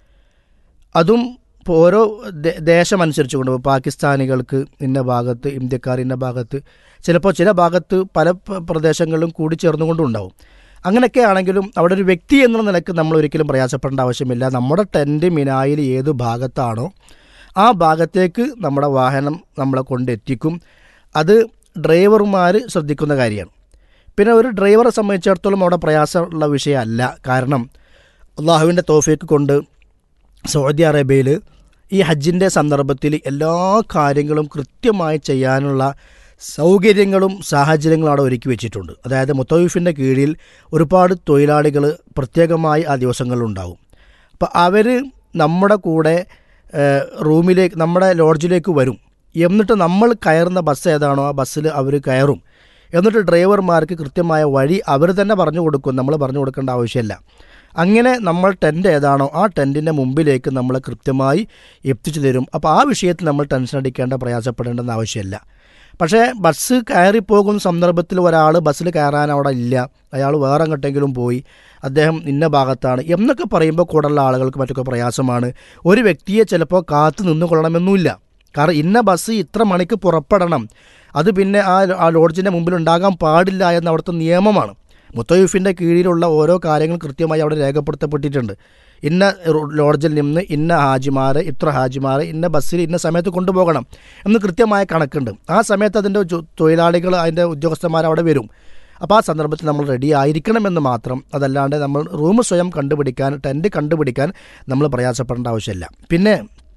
Speaker 4: അതും ഇപ്പോൾ ഓരോ ദേ- ദേശമനുസരിച്ചുകൊണ്ട് ഇപ്പോൾ പാകിസ്ഥാനികൾക്ക് ഇന്ന ഭാഗത്ത് ഇന്ത്യക്കാർ ഇന്ന ഭാഗത്ത് ചിലപ്പോൾ ചില ഭാഗത്ത് പല പ- പ്രദേശങ്ങളിലും കൂടി ചേർന്നുകൊണ്ടും ഉണ്ടാവും അങ്ങനെയൊക്കെ ആണെങ്കിലും അവിടെ ഒരു വ്യക്തി എന്നുള്ള നിലക്ക് നമ്മൾ ഒരിക്കലും പ്രയാസപ്പെടേണ്ട ആവശ്യമില്ല നമ്മുടെ ടെൻറ്റ് മിനായിൽ ഏത് ഭാഗത്താണോ ആ ഭാഗത്തേക്ക് നമ്മുടെ വാഹനം നമ്മളെ കൊണ്ടെത്തിക്കും അത് ഡ്രൈവർമാർ ശ്രദ്ധിക്കുന്ന കാര്യമാണ് പിന്നെ ഒരു ഡ്രൈവറെ സംബന്ധിച്ചിടത്തോളം അവിടെ പ്രയാസമുള്ള വിഷയമല്ല കാരണം അള്ളാഹുവിൻ്റെ തോഫീക്ക് കൊണ്ട് സൗദി അറേബ്യയിൽ ഈ ഹജ്ജിൻ്റെ സന്ദർഭത്തിൽ എല്ലാ കാര്യങ്ങളും കൃത്യമായി ചെയ്യാനുള്ള സൗകര്യങ്ങളും സാഹചര്യങ്ങളും അവിടെ ഒരുക്കി വെച്ചിട്ടുണ്ട് അതായത് മുത്തവീഫിൻ്റെ കീഴിൽ ഒരുപാട് തൊഴിലാളികൾ പ്രത്യേകമായി ആ ദിവസങ്ങളിലുണ്ടാവും അപ്പോൾ അവർ നമ്മുടെ കൂടെ ഏഹ്, റൂമിലേക്ക് നമ്മുടെ ലോഡ്ജിലേക്ക് വരും എന്നിട്ട് നമ്മൾ കയറുന്ന ബസ് ഏതാണോ ആ ബസ്സിൽ അവർ കയറും എന്നിട്ട് ഡ്രൈവർമാർക്ക് കൃത്യമായ വഴി അവർ തന്നെ പറഞ്ഞു കൊടുക്കും നമ്മൾ പറഞ്ഞു കൊടുക്കേണ്ട ആവശ്യമില്ല അങ്ങനെ നമ്മൾ ടെൻ്റ് ഏതാണോ ആ ടെൻറ്റിൻ്റെ മുമ്പിലേക്ക് നമ്മൾ കൃത്യമായി എത്തിച്ചു തരും അപ്പോൾ ആ വിഷയത്തിൽ നമ്മൾ ടെൻഷൻ അടിക്കേണ്ട പ്രയാസപ്പെടേണ്ടെന്ന് ആവശ്യമില്ല പക്ഷേ ബസ് കയറിപ്പോകുന്ന സന്ദർഭത്തിൽ ഒരാൾ ബസ്സിൽ കയറാൻ അവിടെ ഇല്ല അയാൾ വേറെ എങ്ങോട്ടെങ്കിലും പോയി അദ്ദേഹം ഇന്ന ഭാഗത്താണ് എന്നൊക്കെ പറയുമ്പോൾ കൂടുതലുള്ള ആളുകൾക്ക് മറ്റൊക്കെ പ്രയാസമാണ് ഒരു വ്യക്തിയെ ചിലപ്പോൾ കാത്തു നിന്നുകൊള്ളണമെന്നുമില്ല കാരണം ഇന്ന ബസ് ഇത്ര മണിക്ക് പുറപ്പെടണം അത് പിന്നെ ആ ആ ലോഡ്ജിൻ്റെ മുമ്പിൽ ഉണ്ടാകാൻ പാടില്ല എന്ന അവിടുത്തെ നിയമമാണ് മുത്തയൂഫിൻ്റെ കീഴിലുള്ള ഓരോ കാര്യങ്ങൾ കൃത്യമായി അവിടെ രേഖപ്പെടുത്തപ്പെട്ടിട്ടുണ്ട് ഇന്ന റോ- ലോഡ്ജിൽ നിന്ന് ഇന്ന ഹാജിമാരെ ഇത്ര ഹാജിമാരെ ഇന്ന ബസ്സിൽ ഇന്ന സമയത്ത് കൊണ്ടുപോകണം എന്ന് കൃത്യമായ കണക്കുണ്ട് ആ സമയത്ത് അതിൻ്റെ ജോ- തൊഴിലാളികൾ അതിൻ്റെ ഉദ്യോഗസ്ഥന്മാർ അവിടെ വരും അപ്പോൾ ആ സന്ദർഭത്തിൽ നമ്മൾ റെഡി ആയിരിക്കണമെന്ന് മാത്രം അതല്ലാണ്ട് നമ്മൾ റൂം സ്വയം കണ്ടുപിടിക്കാൻ ടെൻറ്റ് കണ്ടുപിടിക്കാൻ നമ്മൾ പ്രയാസപ്പെടേണ്ട ആവശ്യമില്ല പിന്നെ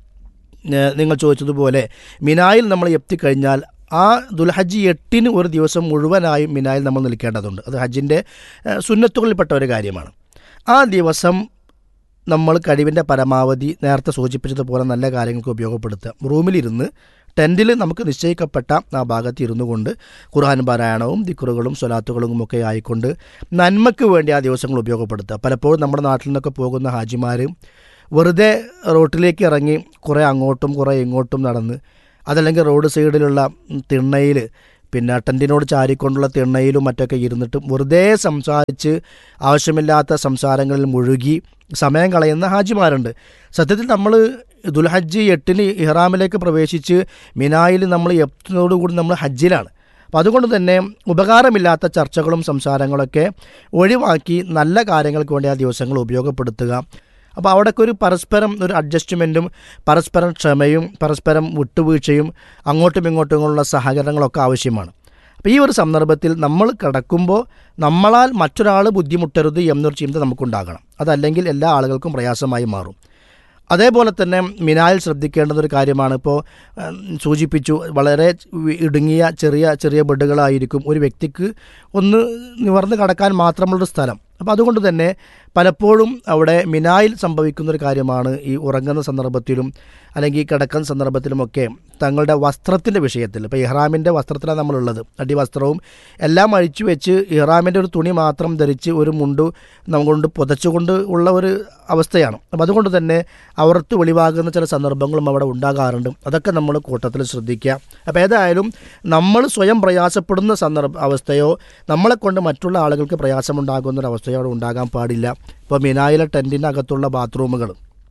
Speaker 4: ഏഹ് നിങ്ങൾ ചോദിച്ചതുപോലെ മിനായിൽ നമ്മൾ എത്തിക്കഴിഞ്ഞാൽ ആ ദുൽഹജ്ജ് എട്ടിന് ഒരു ദിവസം മുഴുവനായും മിനായിൽ നമ്മൾ നിൽക്കേണ്ടതുണ്ട് അത് ഹജ്ജിൻ്റെ ഏഹ് സുന്നത്തുകളിൽപ്പെട്ട ഒരു കാര്യമാണ് ആ ദിവസം നമ്മൾ കഴിവിൻ്റെ പരമാവധി നേരത്തെ സൂചിപ്പിച്ചതുപോലെ നല്ല കാര്യങ്ങൾക്ക് ഉപയോഗപ്പെടുത്തുക റൂമിലിരുന്ന് ടെൻറ്റിൽ നമുക്ക് നിശ്ചയിക്കപ്പെട്ട ആ ഭാഗത്ത് ഇരുന്നു കൊണ്ട് ഖുർആൻ പാരായണവും ദിക്കുറുകളും സ്വലാത്തുകളും ഒക്കെ ആയിക്കൊണ്ട് നന്മയ്ക്ക് വേണ്ടി ആ ദിവസങ്ങൾ ഉപയോഗപ്പെടുത്തുക പലപ്പോഴും നമ്മുടെ നാട്ടിൽ നിന്നൊക്കെ പോകുന്ന ഹാജിമാർ വെറുതെ റോട്ടിലേക്ക് ഇറങ്ങി കുറേ അങ്ങോട്ടും കുറേ ഇങ്ങോട്ടും നടന്ന് അതല്ലെങ്കിൽ റോഡ് സൈഡിലുള്ള തിണ്ണയിൽ പിന്നെ ടെൻറ്റിനോട് ചാരിക്കൊണ്ടുള്ള തിണ്ണയിലും മറ്റൊക്കെ ഇരുന്നിട്ട് വെറുതെ സംസാരിച്ച് ആവശ്യമില്ലാത്ത സംസാരങ്ങളിൽ മുഴുകി സമയം കളയുന്ന ഹാജിമാരുണ്ട് സത്യത്തിൽ നമ്മൾ ദുൽഹജ്ജ് എട്ടിന് ഇഹ്റാമിലേക്ക് പ്രവേശിച്ച് മിനായിൽ നമ്മൾ എത്തുന്നതോടുകൂടി നമ്മൾ ഹജ്ജിലാണ് അപ്പം അതുകൊണ്ട് തന്നെ ഉപകാരമില്ലാത്ത ചർച്ചകളും സംസാരങ്ങളൊക്കെ ഒഴിവാക്കി നല്ല കാര്യങ്ങൾക്ക് വേണ്ടി ആ ദിവസങ്ങൾ ഉപയോഗപ്പെടുത്തുക അപ്പോൾ അവിടെയൊക്കെ ഒരു പരസ്പരം ഒരു അഡ്ജസ്റ്റ്മെൻറ്റും പരസ്പരം ക്ഷമയും പരസ്പരം വിട്ടുവീഴ്ചയും അങ്ങോട്ടും ഇങ്ങോട്ടും ഉള്ള സഹകരണങ്ങളൊക്കെ ആവശ്യമാണ് അപ്പോൾ ഈ ഒരു സന്ദർഭത്തിൽ നമ്മൾ കിടക്കുമ്പോൾ നമ്മളാൽ മറ്റൊരാൾ ബുദ്ധിമുട്ടരുത് എന്നൊരു ചിന്ത നമുക്കുണ്ടാകണം അതല്ലെങ്കിൽ എല്ലാ ആളുകൾക്കും പ്രയാസമായി മാറും അതേപോലെ തന്നെ മിനായിൽ ശ്രദ്ധിക്കേണ്ടുന്ന ഒരു കാര്യമാണ് ഇപ്പോൾ ഉം, സൂചിപ്പിച്ചു വളരെ വി- ഇടുങ്ങിയ ചെറിയ ചെറിയ ബെഡുകളായിരിക്കും ഒരു വ്യക്തിക്ക് ഒന്ന് നിവർന്ന് കടക്കാൻ മാത്രമുള്ളൊരു സ്ഥലം അപ്പോൾ അതുകൊണ്ട് തന്നെ പലപ്പോഴും അവിടെ മിനായിൽ സംഭവിക്കുന്ന ഒരു കാര്യമാണ് ഈ ഉറങ്ങുന്ന സന്ദർഭത്തിലും അല്ലെങ്കിൽ കിടക്കുന്ന സന്ദർഭത്തിലുമൊക്കെ തങ്ങളുടെ വസ്ത്രത്തിൻ്റെ വിഷയത്തിൽ ഇപ്പോൾ ഇഹ്റാമിൻ്റെ വസ്ത്രത്തിലാണ് നമ്മളുള്ളത് അടിവസ്ത്രവും എല്ലാം അഴിച്ചു വെച്ച് ഇഹ്റാമിൻ്റെ ഒരു തുണി മാത്രം ധരിച്ച് ഒരു മുണ്ട് നമ്മകൊണ്ട് പുതച്ചുകൊണ്ട് ഉള്ള ഒരു അവസ്ഥയാണ് അപ്പോൾ അതുകൊണ്ട് തന്നെ അവർക്ക് വെളിവാകുന്ന ചില സന്ദർഭങ്ങളും അവിടെ ഉണ്ടാകാറുണ്ട് അതൊക്കെ നമ്മൾ കൂട്ടത്തിൽ ശ്രദ്ധിക്കുക അപ്പോൾ ഏതായാലും നമ്മൾ സ്വയം പ്രയാസപ്പെടുന്ന സന്ദർഭ അവസ്ഥയോ നമ്മളെ കൊണ്ട് മറ്റുള്ള ആളുകൾക്ക് പ്രയാസമുണ്ടാകുന്ന ഒരു അവസ്ഥയോ അവിടെ ഉണ്ടാകാൻ പാടില്ല ഇപ്പോൾ മിനായിലെ ടെൻറ്റിനകത്തുള്ള ബാത്റൂമുകൾ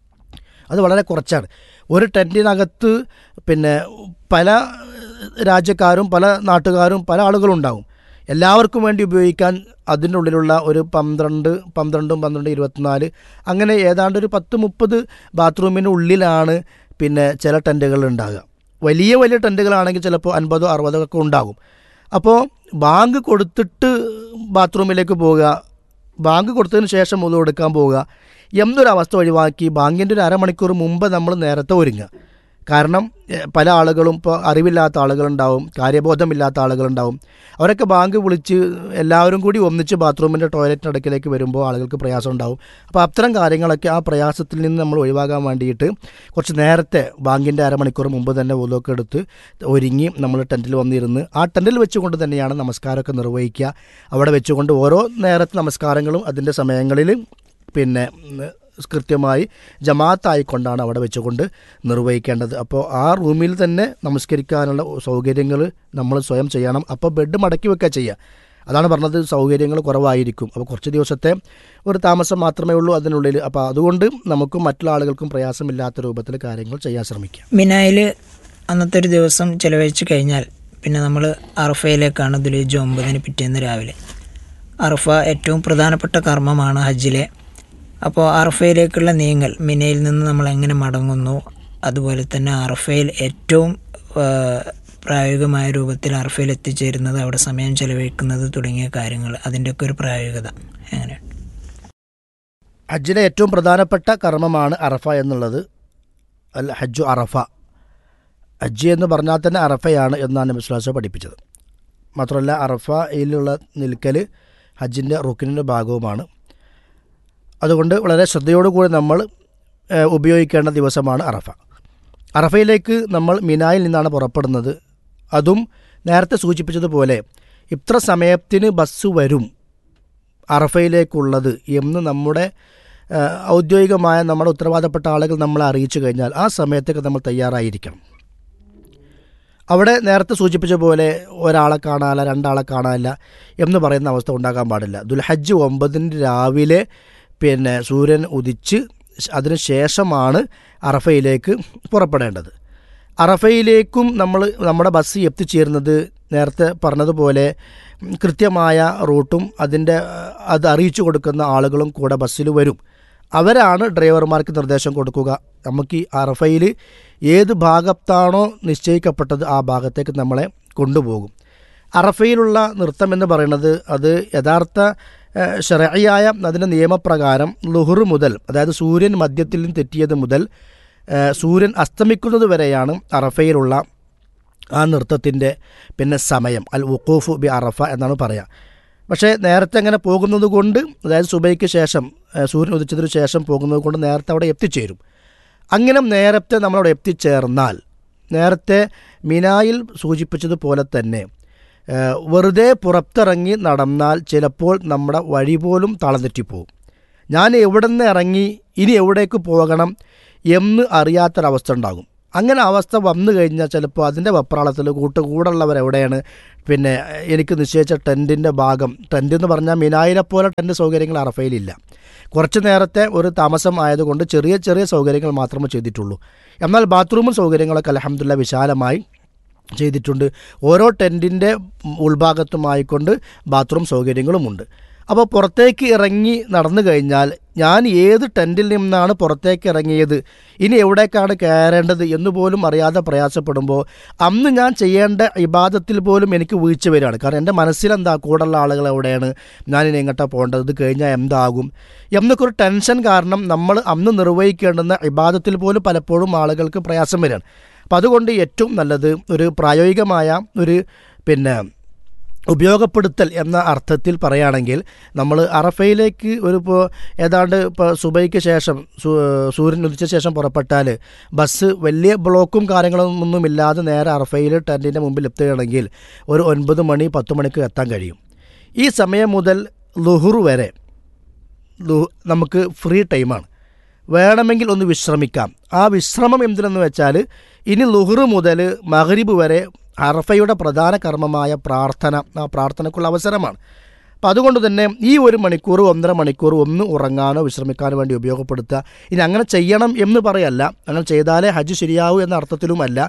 Speaker 4: അത് വളരെ കുറച്ചാണ് ഒരു ടെൻറ്റിനകത്ത് പിന്നെ പല രാജ്യക്കാരും പല നാട്ടുകാരും പല ആളുകളും ഉണ്ടാവും എല്ലാവർക്കും വേണ്ടി ഉപയോഗിക്കാൻ അതിൻ്റെ ഉള്ളിലുള്ള ഒരു പന്ത്രണ്ട് പന്ത്രണ്ടും പന്ത്രണ്ട് ഇരുപത്തിനാല് അങ്ങനെ ഏതാണ്ട് ഒരു പത്ത് മുപ്പത് ബാത്റൂമിന് ഉള്ളിലാണ് പിന്നെ ചില ടെൻറ്റുകൾ ഉണ്ടാകുക വലിയ വലിയ ടെൻറ്റുകളാണെങ്കിൽ ചിലപ്പോൾ അൻപതോ അറുപതോ ഒക്കെ ഉണ്ടാകും അപ്പോൾ ബാങ്ക് കൊടുത്തിട്ട് ബാത്റൂമിലേക്ക് പോവുക ബാങ്ക് കൊടുത്തതിന് ശേഷം മുതൽ കൊടുക്കാൻ പോവുക എന്നൊരവസ്ഥ ഒഴിവാക്കി ബാങ്കിൻ്റെ ഒരു അരമണിക്കൂർ മുമ്പ് നമ്മൾ നേരത്തെ ഒരുങ്ങുക കാരണം എഹ്, പല ആളുകളും ഇപ്പോൾ അറിവില്ലാത്ത ആളുകളുണ്ടാവും കാര്യബോധമില്ലാത്ത ആളുകളുണ്ടാവും അവരൊക്കെ ബാങ്ക് വിളിച്ച് എല്ലാവരും കൂടി ഒന്നിച്ച് ബാത്റൂമിൻ്റെ ടോയ്ലറ്റിന് ഇടയ്ക്കിലേക്ക് വരുമ്പോൾ ആളുകൾക്ക് പ്രയാസം ഉണ്ടാവും അപ്പോൾ അത്തരം കാര്യങ്ങളൊക്കെ ആ പ്രയാസത്തിൽ നിന്ന് നമ്മൾ ഒഴിവാക്കാൻ വേണ്ടിയിട്ട് കുറച്ച് നേരത്തെ ബാങ്കിൻ്റെ അരമണിക്കൂർ മുമ്പ് തന്നെ ഉള്ളൊക്കെ എടുത്ത് ഒരുങ്ങി നമ്മൾ ടെൻറ്റിൽ വന്നിരുന്ന് ആ ടെൻറ്റിൽ വെച്ചുകൊണ്ട് തന്നെയാണ് നമസ്കാരമൊക്കെ നിർവഹിക്കുക അവിടെ വെച്ചുകൊണ്ട് ഓരോ നേരത്തെ നമസ്കാരങ്ങളും അതിൻ്റെ സമയങ്ങളിൽ പിന്നെ ഉം, കൃത്യമായി ജമാഅത്തായിക്കൊണ്ടാണ് അവിടെ വെച്ചുകൊണ്ട് നിർവഹിക്കേണ്ടത് അപ്പോൾ ആ റൂമിൽ തന്നെ നമസ്കരിക്കാനുള്ള സൗകര്യങ്ങൾ നമ്മൾ സ്വയം ചെയ്യണം അപ്പോൾ ബെഡ് മടക്കി വെക്കുക ചെയ്യുക അതാണ് പറഞ്ഞത് സൗകര്യങ്ങൾ കുറവായിരിക്കും അപ്പോൾ കുറച്ച് ദിവസത്തെ ഒരു താമസം മാത്രമേ ഉള്ളൂ അതിനുള്ളിൽ അപ്പോൾ അതുകൊണ്ട് നമുക്കും മറ്റുള്ള ആളുകൾക്കും പ്രയാസമില്ലാത്ത രൂപത്തിൽ കാര്യങ്ങൾ ചെയ്യാൻ ശ്രമിക്കാം
Speaker 3: മിനായിൽ അന്നത്തെ ഒരു ദിവസം ചിലവഴിച്ച് കഴിഞ്ഞാൽ പിന്നെ നമ്മൾ അറഫയിലേക്കാണ് ദുലേജ് ഒമ്പതിന് പിറ്റേന്ന് രാവിലെ അറഫ ഏറ്റവും പ്രധാനപ്പെട്ട കർമ്മമാണ് ഹജ്ജിലെ അപ്പോൾ അറഫയിലേക്കുള്ള നീങ്ങൽ മിനയിൽ നിന്ന് നമ്മൾ എങ്ങനെ മടങ്ങുന്നു അതുപോലെ തന്നെ അറഫയിൽ ഏറ്റവും ആ, പ്രായോഗികമായ രൂപത്തിൽ അറഫയിൽ എത്തിച്ചേരുന്നത് അവിടെ സമയം ചെലവഴിക്കുന്നത് തുടങ്ങിയ കാര്യങ്ങൾ അതിൻ്റെയൊക്കെ ഒരു പ്രായോഗികത എങ്ങനെയാണ്
Speaker 4: ഹജ്ജിലെ ഏറ്റവും പ്രധാനപ്പെട്ട കർമ്മമാണ് അറഫ എന്നുള്ളത് അൽ ഹജ്ജു അറഫ ഹജ്ജ് എന്ന് പറഞ്ഞാൽ തന്നെ അറഫയാണ് എന്നാണ് വിശ്വാസം പഠിപ്പിച്ചത് മാത്രമല്ല അറഫയിലുള്ള നിൽക്കൽ ഹജ്ജിൻ്റെ റുക്കിനിൻ്റെ ഭാഗവുമാണ് അതുകൊണ്ട് വളരെ ശ്രദ്ധയോടുകൂടി നമ്മൾ ഏഹ്, ഉപയോഗിക്കേണ്ട ദിവസമാണ് അറഫ അറഫയിലേക്ക് നമ്മൾ മിനായിൽ നിന്നാണ് പുറപ്പെടുന്നത് അതും നേരത്തെ സൂചിപ്പിച്ചതുപോലെ ഇത്ര സമയത്തിന് ബസ് വരും അറഫയിലേക്കുള്ളത് എന്ന് നമ്മുടെ ആ, ഔദ്യോഗികമായ നമ്മുടെ ഉത്തരവാദപ്പെട്ട ആളുകൾ നമ്മളെ അറിയിച്ചു കഴിഞ്ഞാൽ ആ സമയത്തേക്ക് നമ്മൾ തയ്യാറായിരിക്കണം അവിടെ നേരത്തെ സൂചിപ്പിച്ച പോലെ ഒരാളെ കാണാനില്ല രണ്ടാളെ കാണാനില്ല എന്ന് പറയുന്ന അവസ്ഥ ഉണ്ടാകാൻ പാടില്ല ദുൽഹജ്ജ് ഒമ്പതിന് രാവിലെ പിന്നെ സൂര്യൻ ഉദിച്ച് അതിന് ശേഷമാണ് അറഫയിലേക്ക് പുറപ്പെടേണ്ടത് അറഫയിലേക്കും നമ്മൾ നമ്മുടെ ബസ് എത്തിച്ചേരുന്നത് നേരത്തെ പറഞ്ഞതുപോലെ ഉം, കൃത്യമായ റൂട്ടും അതിൻ്റെ ആ, അത് അറിയിച്ചു കൊടുക്കുന്ന ആളുകളും കൂടെ ബസ്സിൽ വരും അവരാണ് ഡ്രൈവർമാർക്ക് നിർദ്ദേശം കൊടുക്കുക നമുക്ക് ഈ അറഫയിൽ ഏത് ഭാഗത്താണോ നിശ്ചയിക്കപ്പെട്ടത് ആ ഭാഗത്തേക്ക് നമ്മളെ കൊണ്ടുപോകും അറഫയിലുള്ള നൃത്തം എന്ന് പറയുന്നത് അത് യഥാർത്ഥ ഷറയായ അതിൻ്റെ നിയമപ്രകാരം ലുഹുർ മുതൽ അതായത് സൂര്യൻ മധ്യത്തിൽ നിന്ന് തെറ്റിയത് മുതൽ ആ, സൂര്യൻ അസ്തമിക്കുന്നത് വരെയാണ് അറഫയിലുള്ള ആ നൃത്തത്തിൻ്റെ പിന്നെ സമയം അൽ വുക്കൂഫ് ബി അറഫ എന്നാണ് പറയുക പക്ഷേ നേരത്തെ അങ്ങനെ പോകുന്നത് കൊണ്ട് അതായത് സുബൈക്ക് ശേഷം ആ, സൂര്യൻ ഉദിച്ചതിന് ശേഷം പോകുന്നത് കൊണ്ട് നേരത്തെ അവിടെ എത്തിച്ചേരും അങ്ങനെ നേരത്തെ നമ്മളവിടെ എത്തിച്ചേർന്നാൽ നേരത്തെ മിനായിൽ സൂചിപ്പിച്ചതുപോലെ തന്നെ ആ, വെറുതെ പുറത്തിറങ്ങി നടന്നാൽ ചിലപ്പോൾ നമ്മുടെ വഴി പോലും തളം തെറ്റിപ്പോവും ഞാൻ എവിടെ നിന്ന് ഇറങ്ങി ഇനി എവിടേക്ക് പോകണം എന്ന് അറിയാത്തൊരവസ്ഥ ഉണ്ടാകും അങ്ങനെ അവസ്ഥ വന്നു കഴിഞ്ഞാൽ ചിലപ്പോൾ അതിൻ്റെ വെപ്രാളത്തിൽ കൂട്ട് കൂടുള്ളവർ എവിടെയാണ് പിന്നെ എനിക്ക് നിശ്ചയിച്ച ടെൻറ്റിൻ്റെ ഭാഗം ടെൻറ്റ് എന്ന് പറഞ്ഞാൽ മിനായിലെ പോലെ ടെൻറ്റ് സൗകര്യങ്ങൾ അറഫയിലില്ല കുറച്ച് നേരത്തെ ഒരു താമസം ആയതുകൊണ്ട് ചെറിയ ചെറിയ സൗകര്യങ്ങൾ മാത്രമേ ചെയ്തിട്ടുള്ളൂ എന്നാൽ ബാത്റൂമും സൗകര്യങ്ങളൊക്കെ അലഹമ്മദില്ല വിശാലമായി ചെയ്തിട്ടുണ്ട് ഓരോ ടെൻറ്റിൻ്റെ ഉൾഭാഗത്തുമായിക്കൊണ്ട് ബാത്റൂം സൗകര്യങ്ങളുമുണ്ട് അപ്പോൾ പുറത്തേക്ക് ഇറങ്ങി നടന്നു കഴിഞ്ഞാൽ ഞാൻ ഏത് ടെൻറ്റിൽ നിന്നാണ് പുറത്തേക്ക് ഇറങ്ങിയത് ഇനി എവിടേക്കാണ് കയറേണ്ടത് എന്ന് പോലും അറിയാതെ പ്രയാസപ്പെടുമ്പോൾ അന്ന് ഞാൻ ചെയ്യേണ്ട ഇബാദത്തിൽ പോലും എനിക്ക് വീഴ്ച വരികയാണ് കാരണം എൻ്റെ മനസ്സിലെന്താ കൂടുള്ള ആളുകൾ എവിടെയാണ് ഞാനിനി എങ്ങോട്ടാണ് പോകേണ്ടത് ഇത് കഴിഞ്ഞാൽ എന്താകും എന്നൊക്കെ ഒരു ടെൻഷൻ കാരണം നമ്മൾ അന്ന് നിർവഹിക്കേണ്ടുന്ന ഇബാദത്തിൽ പോലും പലപ്പോഴും ആളുകൾക്ക് പ്രയാസം വരികയാണ് അപ്പം അതുകൊണ്ട് ഏറ്റവും നല്ലത് ഒരു പ്രായോഗികമായ ഒരു പിന്നെ ഉപയോഗപ്പെടുത്തൽ എന്ന അർത്ഥത്തിൽ പറയുകയാണെങ്കിൽ നമ്മൾ അറഫയിലേക്ക് ഒരു ഇപ്പോൾ ഏതാണ്ട് ഇപ്പോൾ സുബൈക്ക് ശേഷം സൂ- സൂര്യൻ ഉദിച്ച ശേഷം പുറപ്പെട്ടാൽ ബസ് വലിയ ബ്ലോക്കും കാര്യങ്ങളൊന്നും ഇല്ലാതെ നേരെ അറഫയിൽ ടെൻറ്റിൻ്റെ മുമ്പിൽ എത്തുകയാണെങ്കിൽ ഒരു ഒൻപത് മണി പത്ത് മണിക്ക് എത്താൻ കഴിയും ഈ സമയം മുതൽ ലുഹുർ വരെ ലു- നമുക്ക് ഫ്രീ ടൈമാണ് വേണമെങ്കിൽ ഒന്ന് വിശ്രമിക്കാം ആ വിശ്രമം എന്തിനെന്ന് വെച്ചാൽ ഇനി ലുഹുർ മുതൽ മഹരിബ് വരെ അറഫയുടെ പ്രധാന കർമ്മമായ പ്രാർത്ഥന ആ പ്രാർത്ഥനക്കുള്ള അവസരമാണ് അപ്പം അതുകൊണ്ട് തന്നെ ഈ ഒരു മണിക്കൂർ ഒന്നര മണിക്കൂർ ഒന്ന് ഉറങ്ങാനോ വിശ്രമിക്കാനോ വേണ്ടി ഉപയോഗപ്പെടുത്തുക ഇനി അങ്ങനെ ചെയ്യണം എന്ന് പറയല്ല അങ്ങനെ ചെയ്താലേ ഹജ്ജ് ശരിയാവൂ എന്ന അർത്ഥത്തിലുമല്ല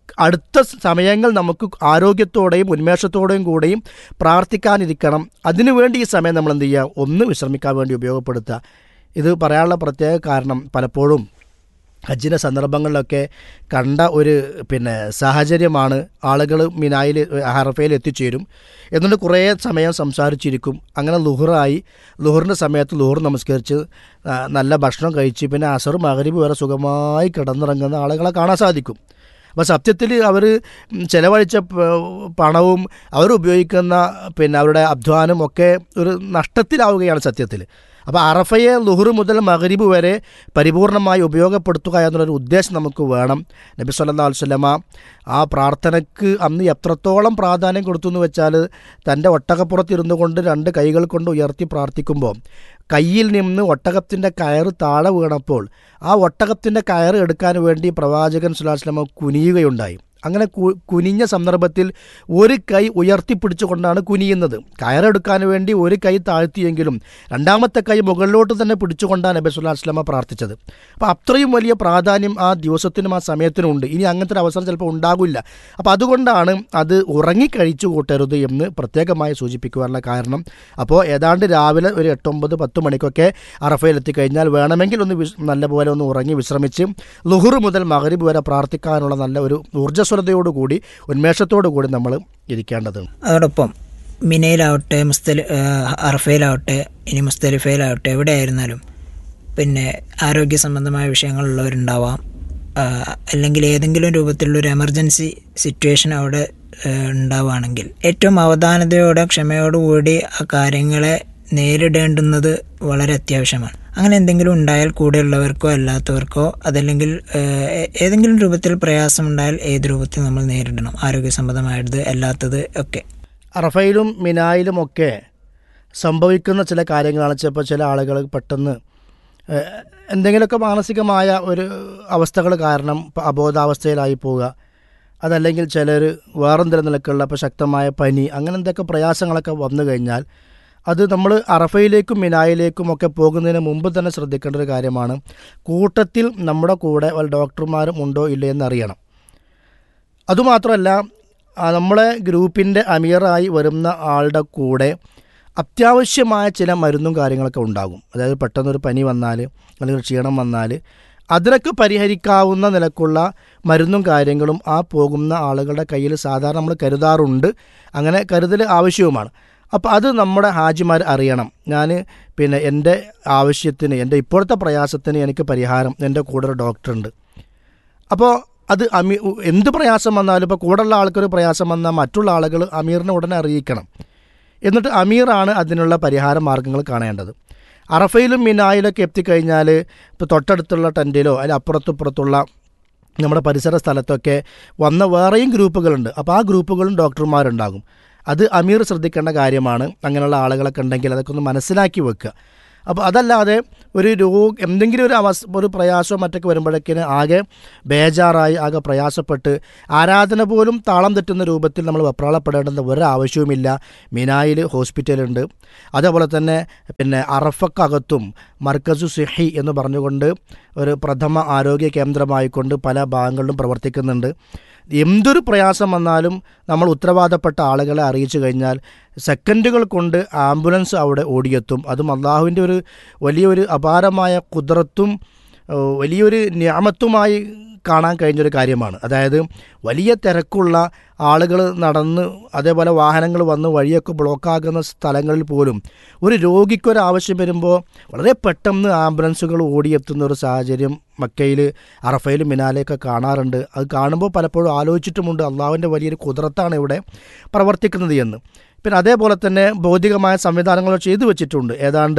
Speaker 4: അടുത്ത സമയങ്ങൾ നമുക്ക് ആരോഗ്യത്തോടെയും ഉന്മേഷത്തോടെയും കൂടെയും പ്രാർത്ഥിക്കാനിരിക്കണം അതിനുവേണ്ടി ഈ സമയം നമ്മൾ എന്ത് ചെയ്യുക ഒന്ന് വിശ്രമിക്കാൻ വേണ്ടി ഉപയോഗപ്പെടുത്തുക ഇത് പറയാനുള്ള പ്രത്യേക കാരണം പലപ്പോഴും ഹജ്ജിൻ്റെ സന്ദർഭങ്ങളിലൊക്കെ കണ്ട ഒരു പിന്നെ സാഹചര്യമാണ് ആളുകൾ മിനായിൽ ഹറഫയിൽ എത്തിച്ചേരും എന്നിട്ട് കുറേ സമയം സംസാരിച്ചിരിക്കും അങ്ങനെ ലുഹറായി ലുഹറിൻ്റെ സമയത്ത് ലുഹർ നമസ്കരിച്ച് ആ, നല്ല ഭക്ഷണം കഴിച്ച് പിന്നെ അസർ മകരിബ് വരെ സുഖമായി കിടന്നിറങ്ങുന്ന ആളുകളെ കാണാൻ സാധിക്കും അപ്പോൾ സത്യത്തിൽ അവർ ചിലവഴിച്ച പ- പണവും അവർ ഉപയോഗിക്കുന്ന പിന്നെ അവരുടെ അധ്വാനം ഒക്കെ ഒരു നഷ്ടത്തിലാവുകയാണ് സത്യത്തിൽ അപ്പോൾ അറഫയെ ലുഹുർ മുതൽ മഗ്രിബ് വരെ പരിപൂർണമായി ഉപയോഗപ്പെടുത്തുക എന്നുള്ളൊരു ഉദ്ദേശം നമുക്ക് വേണം നബി സല്ലാ വല്ലമ ആ പ്രാർത്ഥനയ്ക്ക് അന്ന് എത്രത്തോളം പ്രാധാന്യം കൊടുത്തു എന്ന് വെച്ചാൽ തൻ്റെ ഒട്ടകപ്പുറത്തിരുന്നു കൊണ്ട് രണ്ട് കൈകൾ കൊണ്ട് ഉയർത്തി പ്രാർത്ഥിക്കുമ്പോൾ കയ്യിൽ നിന്ന് ഒട്ടകത്തിൻ്റെ കയറ് താഴെ വീണപ്പോൾ ആ ഒട്ടകത്തിൻ്റെ കയറ് എടുക്കാൻ വേണ്ടി പ്രവാചകൻ സുലാസ്ലമ കുനിയുകയുണ്ടായി അങ്ങനെ കു കുനിഞ്ഞ സന്ദർഭത്തിൽ ഒരു കൈ ഉയർത്തിപ്പിടിച്ചുകൊണ്ടാണ് കുനിയുന്നത് കയറെടുക്കാൻ വേണ്ടി ഒരു കൈ താഴ്ത്തിയെങ്കിലും രണ്ടാമത്തെ കൈ മുകളിലോട്ട് തന്നെ പിടിച്ചുകൊണ്ടാണ് നബി സുല്ലാ വസ്ലമ പ്രാർത്ഥിച്ചത് അപ്പോൾ അത്രയും വലിയ പ്രാധാന്യം ആ ദിവസത്തിനും ആ സമയത്തിനും ഉണ്ട് ഇനി അങ്ങനത്തെ ഒരു അവസരം ചിലപ്പോൾ ഉണ്ടാകില്ല അപ്പോൾ അതുകൊണ്ടാണ് അത് ഉറങ്ങിക്കഴിച്ചു കൂട്ടരുത് എന്ന് പ്രത്യേകമായി സൂചിപ്പിക്കുവാനുള്ള കാരണം അപ്പോൾ ഏതാണ്ട് രാവിലെ ഒരു എട്ടൊമ്പത് പത്ത് മണിക്കൊക്കെ അറഫയിൽ എത്തിക്കഴിഞ്ഞാൽ വേണമെങ്കിൽ ഒന്ന് വിസ് നല്ലപോലെ ഒന്ന് ഉറങ്ങി വിശ്രമിച്ച് ലുഹുർ മുതൽ മഗ്രിബ് വരെ പ്രാർത്ഥിക്കാനുള്ള നല്ല ഒരു ഊർജ്ജസ്വലതയോടുകൂടി ഉന്മേഷത്തോടു കൂടി നമ്മൾ ഇരിക്കേണ്ടതുണ്ട്
Speaker 3: അതോടൊപ്പം മിനയിലാവട്ടെ മുസ്തലി അറഫയിലാവട്ടെ ഇനി മുസ്തലിഫയിലാവട്ടെ എവിടെയായിരുന്നാലും പിന്നെ ആരോഗ്യ സംബന്ധമായ വിഷയങ്ങളുള്ളവരുണ്ടാവാം ആ, അല്ലെങ്കിൽ ഏതെങ്കിലും രൂപത്തിലുള്ളൊരു എമർജൻസി സിറ്റുവേഷൻ അവിടെ ആ, ഉണ്ടാവുകയാണെങ്കിൽ ഏറ്റവും അവധാനതയോടെ ക്ഷമയോടുകൂടി ആ കാര്യങ്ങളെ നേരിടേണ്ടുന്നത് വളരെ അത്യാവശ്യമാണ് അങ്ങനെ എന്തെങ്കിലും ഉണ്ടായാൽ കൂടെയുള്ളവർക്കോ അല്ലാത്തവർക്കോ അതല്ലെങ്കിൽ ആ, ഏ- ഏതെങ്കിലും രൂപത്തിൽ പ്രയാസമുണ്ടായാൽ ഏത് രൂപത്തിൽ നമ്മൾ നേരിടണം ആരോഗ്യ സംബന്ധമായത് അല്ലാത്തത് ഒക്കെ
Speaker 4: അറഫയിലും മിനായിലും ഒക്കെ സംഭവിക്കുന്ന ചില കാര്യങ്ങളാണ് ചിലപ്പോൾ ചില ആളുകൾ പെട്ടെന്ന് ഏഹ്, എന്തെങ്കിലുമൊക്കെ മാനസികമായ ഒരു അവസ്ഥകൾ കാരണം ഇപ്പം അബോധാവസ്ഥയിലായി പോവുക അതല്ലെങ്കിൽ ചിലർ വേറെന്തെങ്കിലും നിലക്കുള്ള ഇപ്പോൾ ശക്തമായ പനി അങ്ങനെ എന്തൊക്കെ പ്രയാസങ്ങളൊക്കെ വന്നു കഴിഞ്ഞാൽ അത് നമ്മൾ അറഫയിലേക്കും മിനായിലേക്കും ഒക്കെ പോകുന്നതിന് മുമ്പ് തന്നെ ശ്രദ്ധിക്കേണ്ട ഒരു കാര്യമാണ് കൂട്ടത്തിൽ നമ്മുടെ കൂടെ വല്ല ഡോക്ടർമാരും ഉണ്ടോ ഇല്ലേ എന്നറിയണം അതുമാത്രമല്ല ആ, നമ്മളെ ഗ്രൂപ്പിൻ്റെ അമീറായി വരുന്ന ആളുടെ കൂടെ അത്യാവശ്യമായ ചില മരുന്നും കാര്യങ്ങളൊക്കെ ഉണ്ടാകും അതായത് പെട്ടെന്നൊരു പനി വന്നാൽ അല്ലെങ്കിൽ ക്ഷീണം വന്നാൽ അതിനൊക്കെ പരിഹരിക്കാവുന്ന നിലക്കുള്ള മരുന്നും കാര്യങ്ങളും ആ പോകുന്ന ആളുകളുടെ കയ്യിൽ സാധാരണ നമ്മൾ കരുതാറുണ്ട് അങ്ങനെ കരുതൽ ആവശ്യവുമാണ് അപ്പോൾ അത് നമ്മുടെ ഹാജിമാർ അറിയണം ഞാൻ പിന്നെ എൻ്റെ ആവശ്യത്തിന് എൻ്റെ ഇപ്പോഴത്തെ പ്രയാസത്തിന് എനിക്ക് പരിഹാരം എൻ്റെ കൂടെ ഒരു ഡോക്ടറുണ്ട് അപ്പോൾ അത് അമീ എന്ത് പ്രയാസം വന്നാലും ഇപ്പോൾ കൂടെയുള്ള ആൾക്കൊരു പ്രയാസം വന്നാൽ മറ്റുള്ള ആളുകൾ അമീറിനെ ഉടനെ അറിയിക്കണം എന്നിട്ട് അമീറാണ് അതിനുള്ള പരിഹാര മാർഗ്ഗങ്ങൾ കാണേണ്ടത് അറഫയിലും മിനായിലൊക്കെ എത്തിക്കഴിഞ്ഞാൽ ഇപ്പോൾ തൊട്ടടുത്തുള്ള ടെൻറ്റിലോ അല്ലെങ്കിൽ അപ്പുറത്തുപ്പുറത്തുള്ള നമ്മുടെ പരിസര സ്ഥലത്തൊക്കെ വന്ന വേറെയും ഗ്രൂപ്പുകളുണ്ട് അപ്പോൾ ആ ഗ്രൂപ്പുകളും ഡോക്ടർമാരുണ്ടാകും അത് അമീർ ശ്രദ്ധിക്കേണ്ട കാര്യമാണ് അങ്ങനെയുള്ള ആളുകളൊക്കെ ഉണ്ടെങ്കിൽ അതൊക്കെ ഒന്ന് മനസ്സിലാക്കി വെക്കുക അപ്പോൾ അതല്ലാതെ ഒരു രോഗ എന്തെങ്കിലും ഒരു അവസ്ഥ ഒരു പ്രയാസമോ മറ്റൊക്കെ വരുമ്പോഴേക്കിന് ആകെ ബേജാറായി ആകെ പ്രയാസപ്പെട്ട് ആരാധന പോലും താളം തെറ്റുന്ന രൂപത്തിൽ നമ്മൾ വെപ്രാളപ്പെടേണ്ടുന്ന ഒരാവശ്യവുമില്ല മിനായിൽ ഹോസ്പിറ്റലുണ്ട് അതേപോലെ തന്നെ പിന്നെ അറഫക്കകത്തും മർക്കസു സിഹി എന്ന് പറഞ്ഞുകൊണ്ട് ഒരു പ്രഥമ ആരോഗ്യ കേന്ദ്രമായിക്കൊണ്ട് പല ഭാഗങ്ങളിലും പ്രവർത്തിക്കുന്നുണ്ട് എന്തൊരു പ്രയാസം വന്നാലും നമ്മൾ ഉത്തരവാദപ്പെട്ട ആളുകളെ അറിയിച്ചു കഴിഞ്ഞാൽ സെക്കൻഡുകൾ കൊണ്ട് ആംബുലൻസ് അവിടെ ഓടിയെത്തും അതും അള്ളാഹുവിൻ്റെ ഒരു വലിയൊരു അപാരമായ കുതിരത്തും ഏഹ്, വലിയൊരു ന്യാമത്തുമായി കാണാൻ കഴിഞ്ഞൊരു കാര്യമാണ് അതായത് വലിയ തിരക്കുള്ള ആളുകൾ നടന്ന് അതേപോലെ വാഹനങ്ങൾ വന്ന് വഴിയൊക്കെ ബ്ലോക്കാകുന്ന സ്ഥലങ്ങളിൽ പോലും ഒരു രോഗിക്കൊരു ആവശ്യം വരുമ്പോൾ വളരെ പെട്ടെന്ന് ആംബുലൻസുകൾ ഓടിയെത്തുന്ന ഒരു സാഹചര്യം മക്കയിൽ അറഫയിൽ മിനാലയൊക്കെ കാണാറുണ്ട് അത് കാണുമ്പോൾ പലപ്പോഴും ആലോചിച്ചിട്ടുമുണ്ട് അള്ളാഹുവിൻ്റെ വലിയൊരു കുതിരത്താണ് ഇവിടെ പ്രവർത്തിക്കുന്നത് എന്ന് പിന്നെ അതേപോലെ തന്നെ ഭൗതികമായ സംവിധാനങ്ങൾ ചെയ്തു വെച്ചിട്ടുണ്ട് ഏതാണ്ട്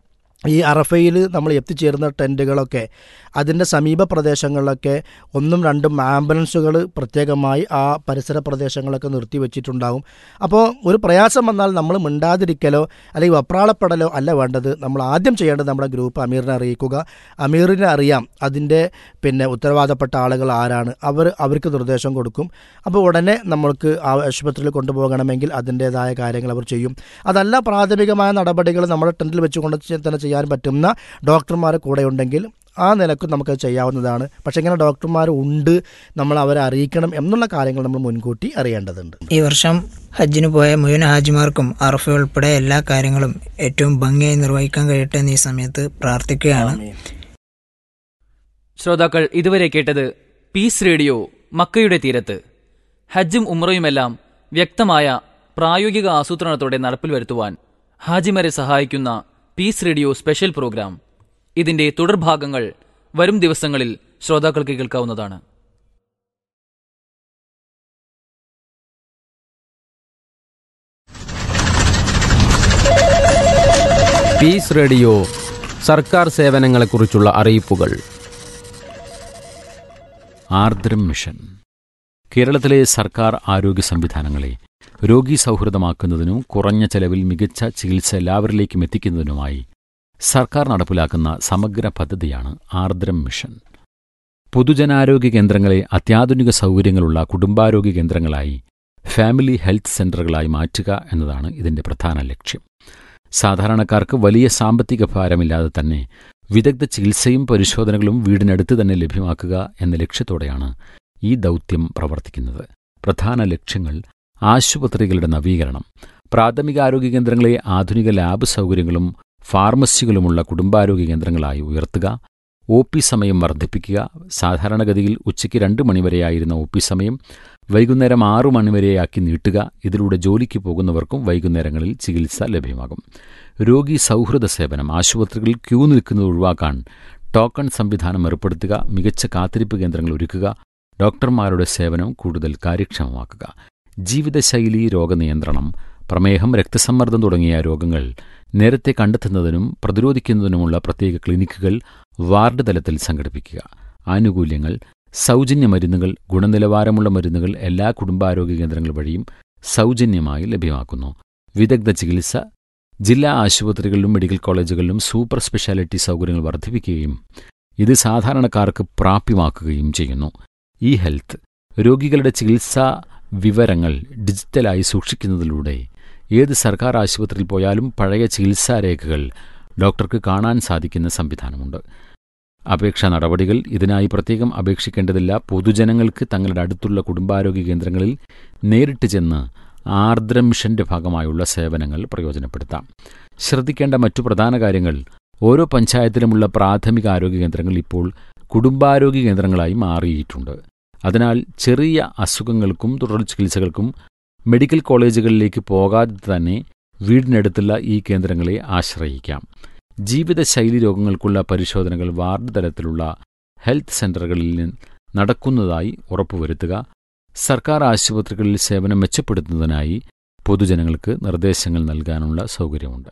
Speaker 4: ഈ അറഫയിൽ നമ്മൾ എത്തിച്ചേരുന്ന ടെൻറ്റുകളൊക്കെ അതിൻ്റെ സമീപ പ്രദേശങ്ങളിലൊക്കെ ഒന്നും രണ്ടും ആംബുലൻസുകൾ പ്രത്യേകമായി ആ പരിസര പ്രദേശങ്ങളൊക്കെ നിർത്തി വെച്ചിട്ടുണ്ടാകും അപ്പോൾ ഒരു പ്രയാസം വന്നാൽ നമ്മൾ മിണ്ടാതിരിക്കലോ അല്ലെങ്കിൽ വപ്രാളപ്പെടലോ അല്ല വേണ്ടത് നമ്മൾ ആദ്യം ചെയ്യേണ്ടത് നമ്മുടെ ഗ്രൂപ്പ് അമീറിനെ അറിയിക്കുക അമീറിനെ അറിയാം അതിൻ്റെ പിന്നെ ഉത്തരവാദപ്പെട്ട ആളുകൾ ആരാണ് അവർ അവർക്ക് നിർദ്ദേശം കൊടുക്കും അപ്പോൾ ഉടനെ നമ്മൾക്ക് ആ ആശുപത്രിയിൽ കൊണ്ടുപോകണമെങ്കിൽ അതിൻ്റേതായ കാര്യങ്ങൾ അവർ ചെയ്യും അതല്ല പ്രാഥമികമായ നടപടികൾ നമ്മുടെ ടെൻറ്റിൽ വെച്ചുകൊണ്ട് ചെ- തന്നെ ചെയ്യാൻ പറ്റുന്ന ഡോക്ടർമാർ കൂടെ ഉണ്ടെങ്കിൽ ആ നിലക്ക് നമുക്കത് ചെയ്യാവുന്നതാണ് പക്ഷേ ഇങ്ങനെ ഡോക്ടർമാർ ഉണ്ട് നമ്മൾ അവരെ അറിയിക്കണം എന്നുള്ള കാര്യങ്ങൾ നമ്മൾ മുൻകൂട്ടി അറിയേണ്ടതുണ്ട്
Speaker 3: ഈ വർഷം ഹജ്ജിന് പോയ മുഴുവൻ ഹാജിമാർക്കും അറഫ ഉൾപ്പെടെ എല്ലാ കാര്യങ്ങളും ഏറ്റവും ഭംഗിയായി നിർവഹിക്കാൻ കഴിയട്ടെ എന്ന് ഈ സമയത്ത് പ്രാർത്ഥിക്കുകയാണ്
Speaker 2: ശ്രോതാക്കൾ ഇതുവരെ കേട്ടത് പീസ് റേഡിയോ മക്കയുടെ തീരത്ത് ഹജ്ജും ഉമ്രയുമെല്ലാം വ്യക്തമായ പ്രായോഗിക ആസൂത്രണത്തോടെ നടപ്പിൽ വരുത്തുവാൻ ഹാജിമാരെ സഹായിക്കുന്ന പീസ് റേഡിയോ സ്പെഷ്യൽ പ്രോഗ്രാം ഇതിന്റെ തുടർഭാഗങ്ങൾ വരും ദിവസങ്ങളിൽ ശ്രോതാക്കൾക്ക് കേൾക്കാവുന്നതാണ്
Speaker 5: പീസ് റേഡിയോ സർക്കാർ സേവനങ്ങളെക്കുറിച്ചുള്ള അറിയിപ്പുകൾ
Speaker 6: ആർദ്രം മിഷൻ കേരളത്തിലെ സർക്കാർ ആരോഗ്യ സംവിധാനങ്ങളെ രോഗി സൗഹൃദമാക്കുന്നതിനും കുറഞ്ഞ ചെലവിൽ മികച്ച ചികിത്സ എല്ലാവരിലേക്കും എത്തിക്കുന്നതിനുമായി സർക്കാർ നടപ്പിലാക്കുന്ന സമഗ്ര പദ്ധതിയാണ് ആർദ്രം മിഷൻ പൊതുജനാരോഗ്യ കേന്ദ്രങ്ങളെ അത്യാധുനിക സൗകര്യങ്ങളുള്ള കുടുംബാരോഗ്യ കേന്ദ്രങ്ങളായി ഫാമിലി ഹെൽത്ത് സെന്ററുകളായി മാറ്റുക എന്നതാണ് ഇതിന്റെ പ്രധാന ലക്ഷ്യം സാധാരണക്കാർക്ക് വലിയ സാമ്പത്തിക ഭാരമില്ലാതെ തന്നെ വിദഗ്ധ ചികിത്സയും പരിശോധനകളും വീടിനടുത്ത് തന്നെ ലഭ്യമാക്കുക എന്ന ലക്ഷ്യത്തോടെയാണ് ഈ ദൗത്യം പ്രവർത്തിക്കുന്നത് പ്രധാന ലക്ഷ്യങ്ങൾ ആശുപത്രികളുടെ നവീകരണം പ്രാഥമികാരോഗ്യ കേന്ദ്രങ്ങളെ ആധുനിക ലാബ് സൗകര്യങ്ങളും ഫാർമസികളുമുള്ള കുടുംബാരോഗ്യ കേന്ദ്രങ്ങളായി ഉയർത്തുക ഒ പി സമയം വർദ്ധിപ്പിക്കുക സാധാരണഗതിയിൽ ഉച്ചയ്ക്ക് രണ്ട് മണിവരെയായിരുന്ന ഒ പി സമയം വൈകുന്നേരം ആറു മണിവരെയാക്കി നീട്ടുക ഇതിലൂടെ ജോലിക്ക് പോകുന്നവർക്കും വൈകുന്നേരങ്ങളിൽ ചികിത്സ ലഭ്യമാകും രോഗി സൗഹൃദ സേവനം ആശുപത്രികളിൽ ക്യൂ നിൽക്കുന്നത് ഒഴിവാക്കാൻ ടോക്കൺ സംവിധാനം ഏർപ്പെടുത്തുക മികച്ച കാത്തിരിപ്പ് കേന്ദ്രങ്ങൾ ഒരുക്കുക ഡോക്ടർമാരുടെ സേവനം കൂടുതൽ കാര്യക്ഷമമാക്കുക ജീവിതശൈലി രോഗനിയന്ത്രണം പ്രമേഹം രക്തസമ്മർദ്ദം തുടങ്ങിയ രോഗങ്ങൾ നേരത്തെ കണ്ടെത്തുന്നതിനും പ്രതിരോധിക്കുന്നതിനുമുള്ള പ്രത്യേക ക്ലിനിക്കുകൾ വാർഡ് തലത്തിൽ സംഘടിപ്പിക്കുക ആനുകൂല്യങ്ങൾ സൗജന്യ മരുന്നുകൾ ഗുണനിലവാരമുള്ള മരുന്നുകൾ എല്ലാ കുടുംബാരോഗ്യ കേന്ദ്രങ്ങൾ വഴിയും സൗജന്യമായി ലഭ്യമാക്കുന്നു വിദഗ്ധ ചികിത്സ ജില്ലാ ആശുപത്രികളിലും മെഡിക്കൽ കോളേജുകളിലും സൂപ്പർ സ്പെഷ്യാലിറ്റി സൗകര്യങ്ങൾ വർദ്ധിപ്പിക്കുകയും ഇത് സാധാരണക്കാർക്ക് പ്രാപ്യമാക്കുകയും ചെയ്യുന്നു ഇ ഹെൽത്ത് രോഗികളുടെ ചികിത്സാ വിവരങ്ങൾ ഡിജിറ്റലായി സൂക്ഷിക്കുന്നതിലൂടെ ഏത് സർക്കാർ ആശുപത്രിയിൽ പോയാലും പഴയ ചികിത്സാ രേഖകൾ ഡോക്ടർക്ക് കാണാൻ സാധിക്കുന്ന സംവിധാനമുണ്ട് അപേക്ഷാ നടപടികൾ ഇതിനായി പ്രത്യേകം അപേക്ഷിക്കേണ്ടതില്ല പൊതുജനങ്ങൾക്ക് തങ്ങളുടെ അടുത്തുള്ള കുടുംബാരോഗ്യ കേന്ദ്രങ്ങളിൽ നേരിട്ട് ചെന്ന് ആർദ്ര മിഷന്റെ ഭാഗമായുള്ള സേവനങ്ങൾ പ്രയോജനപ്പെടുത്താം ശ്രദ്ധിക്കേണ്ട മറ്റു പ്രധാന കാര്യങ്ങൾ ഓരോ പഞ്ചായത്തിലുമുള്ള പ്രാഥമിക ആരോഗ്യ കേന്ദ്രങ്ങൾ ഇപ്പോൾ കുടുംബാരോഗ്യ കേന്ദ്രങ്ങളായി മാറിയിട്ടുണ്ട് അതിനാൽ ചെറിയ അസുഖങ്ങൾക്കും തുടർ ചികിത്സകൾക്കും മെഡിക്കൽ കോളേജുകളിലേക്ക് പോകാതെ തന്നെ വീടിനടുത്തുള്ള ഈ കേന്ദ്രങ്ങളെ ആശ്രയിക്കാം ജീവിതശൈലി രോഗങ്ങൾക്കുള്ള പരിശോധനകൾ വാർഡ് തലത്തിലുള്ള ഹെൽത്ത് സെന്ററുകളിൽ നടക്കുന്നതായി ഉറപ്പുവരുത്തുക സർക്കാർ ആശുപത്രികളിൽ സേവനം മെച്ചപ്പെടുത്തുന്നതിനായി പൊതുജനങ്ങൾക്ക് നിർദ്ദേശങ്ങൾ നൽകാനുള്ള സൗകര്യമുണ്ട്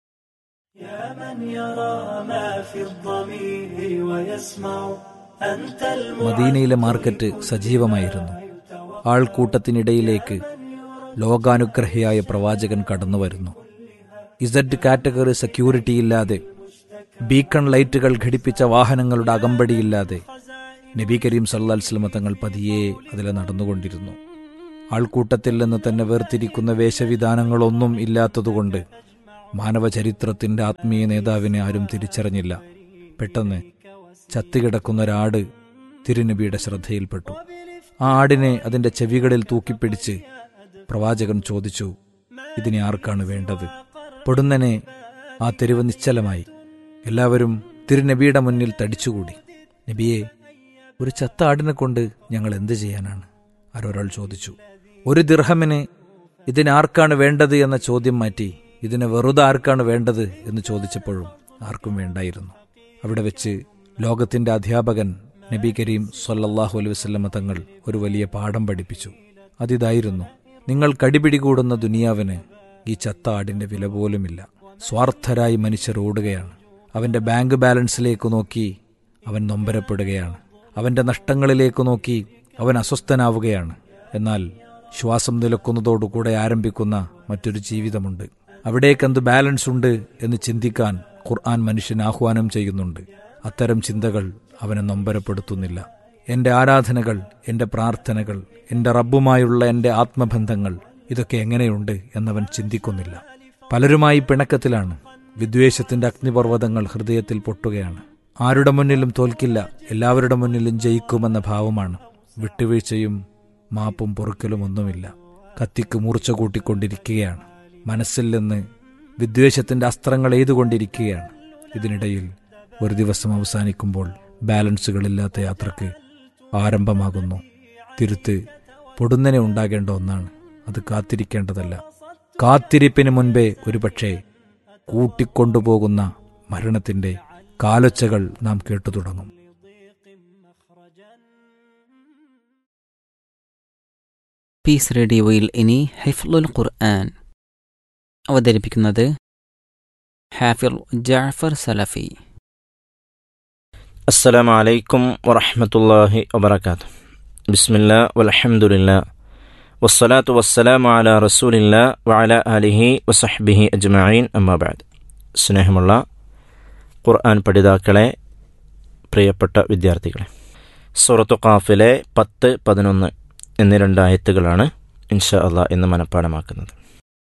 Speaker 7: മദീനയിലെ മാർക്കറ്റ് സജീവമായിരുന്നു ആൾക്കൂട്ടത്തിനിടയിലേക്ക് ലോകാനുഗ്രഹിയായ പ്രവാചകൻ കടന്നുവരുന്നു ഇസഡ് കാറ്റഗറി സെക്യൂരിറ്റി ഇല്ലാതെ ബീക്കൺ ലൈറ്റുകൾ ഘടിപ്പിച്ച വാഹനങ്ങളുടെ അകമ്പടിയില്ലാതെ നബി കരീം സല്ലാസ്ലമ തങ്ങൾ പതിയെ അതിലെ നടന്നുകൊണ്ടിരുന്നു ആൾക്കൂട്ടത്തിൽ നിന്ന് തന്നെ വേർതിരിക്കുന്ന വേഷവിധാനങ്ങളൊന്നും ഇല്ലാത്തതുകൊണ്ട് മാനവചരിത്രത്തിന്റെ ആത്മീയ നേതാവിനെ ആരും തിരിച്ചറിഞ്ഞില്ല പെട്ടെന്ന് ചത്തുകിടക്കുന്ന ഒരാട് തിരുനബിയുടെ ശ്രദ്ധയിൽപ്പെട്ടു ആ ആടിനെ അതിന്റെ ചെവികളിൽ തൂക്കിപ്പിടിച്ച് പ്രവാചകൻ ചോദിച്ചു ഇതിനെ ആർക്കാണ് വേണ്ടത് പൊടുന്നനെ ആ തെരുവ് നിശ്ചലമായി എല്ലാവരും തിരുനബിയുടെ മുന്നിൽ തടിച്ചുകൂടി നബിയെ ഒരു ചത്ത ആടിനെ കൊണ്ട് ഞങ്ങൾ എന്ത് ചെയ്യാനാണ് ആരൊരാൾ ചോദിച്ചു ഒരു ദിർഹമിന് ഇതിനാർക്കാണ് വേണ്ടത് എന്ന ചോദ്യം മാറ്റി ഇതിന് വെറുതെ ആർക്കാണ് വേണ്ടത് എന്ന് ചോദിച്ചപ്പോഴും ആർക്കും വേണ്ടായിരുന്നു അവിടെ വെച്ച് ലോകത്തിന്റെ അധ്യാപകൻ നബി കരീം സൊല്ലാഹു അലൈഹി വസ്ലമ തങ്ങൾ ഒരു വലിയ പാഠം പഠിപ്പിച്ചു അതിതായിരുന്നു നിങ്ങൾ കടിപിടികൂടുന്ന ദുനിയാവിന് ഈ ചത്ത ആടിന്റെ വില പോലുമില്ല സ്വാർത്ഥരായി മനുഷ്യർ ഓടുകയാണ് അവന്റെ ബാങ്ക് ബാലൻസിലേക്ക് നോക്കി അവൻ നൊമ്പരപ്പെടുകയാണ് അവന്റെ നഷ്ടങ്ങളിലേക്ക് നോക്കി അവൻ അസ്വസ്ഥനാവുകയാണ് എന്നാൽ ശ്വാസം നിലക്കുന്നതോടുകൂടെ ആരംഭിക്കുന്ന മറ്റൊരു ജീവിതമുണ്ട് അവിടേക്കെന്ത് ബാലൻസ് ഉണ്ട് എന്ന് ചിന്തിക്കാൻ ഖുർആൻ മനുഷ്യൻ ആഹ്വാനം ചെയ്യുന്നുണ്ട് അത്തരം ചിന്തകൾ അവനെ നൊമ്പരപ്പെടുത്തുന്നില്ല എന്റെ ആരാധനകൾ എന്റെ പ്രാർത്ഥനകൾ എന്റെ റബ്ബുമായുള്ള എന്റെ ആത്മബന്ധങ്ങൾ ഇതൊക്കെ എങ്ങനെയുണ്ട് എന്നവൻ ചിന്തിക്കുന്നില്ല പലരുമായി പിണക്കത്തിലാണ് വിദ്വേഷത്തിന്റെ അഗ്നിപർവ്വതങ്ങൾ ഹൃദയത്തിൽ പൊട്ടുകയാണ് ആരുടെ മുന്നിലും തോൽക്കില്ല എല്ലാവരുടെ മുന്നിലും ജയിക്കുമെന്ന ഭാവമാണ് വിട്ടുവീഴ്ചയും മാപ്പും പൊറുക്കലും ഒന്നുമില്ല കത്തിക്ക് മൂർച്ച കൂട്ടിക്കൊണ്ടിരിക്കുകയാണ് മനസ്സിൽ നിന്ന് വിദ്വേഷത്തിന്റെ അസ്ത്രങ്ങൾ എയ്തുകൊണ്ടിരിക്കുകയാണ് ഇതിനിടയിൽ ഒരു ദിവസം അവസാനിക്കുമ്പോൾ ബാലൻസുകളില്ലാത്ത യാത്രക്ക് ആരംഭമാകുന്നു തിരുത്ത് പൊടുന്നനെ ഉണ്ടാകേണ്ട ഒന്നാണ് അത് കാത്തിരിക്കേണ്ടതല്ല കാത്തിരിപ്പിന് മുൻപേ ഒരുപക്ഷെ കൂട്ടിക്കൊണ്ടുപോകുന്ന മരണത്തിന്റെ കാലൊച്ചകൾ നാം കേട്ടു തുടങ്ങും
Speaker 8: പീസ് റേഡിയോയിൽ ഇനി ഹിഫ്ലുൽ ഖുർആൻ അവതരിപ്പിക്കുന്നത് ഹാഫിർ ജാഫർ സലഫി
Speaker 9: السلام عليكم ورحمة الله وبركاته بسم الله والحمد لله والصلاة والسلام على رسول الله وعلى آله وصحبه أجمعين أما بعد സ്നേഹമുള്ള ഖുർആൻ പഠിതാക്കളെ പ്രിയപ്പെട്ട വിദ്യാർത്ഥികളെ സൂറത്തു ഖാഫിലെ പത്ത് പതിനൊന്ന് എന്നീ രണ്ടായത്തുകളാണ് ഇൻഷാ അള്ളാഹ് എന്ന് മനഃപ്പാടമാക്കുന്നത്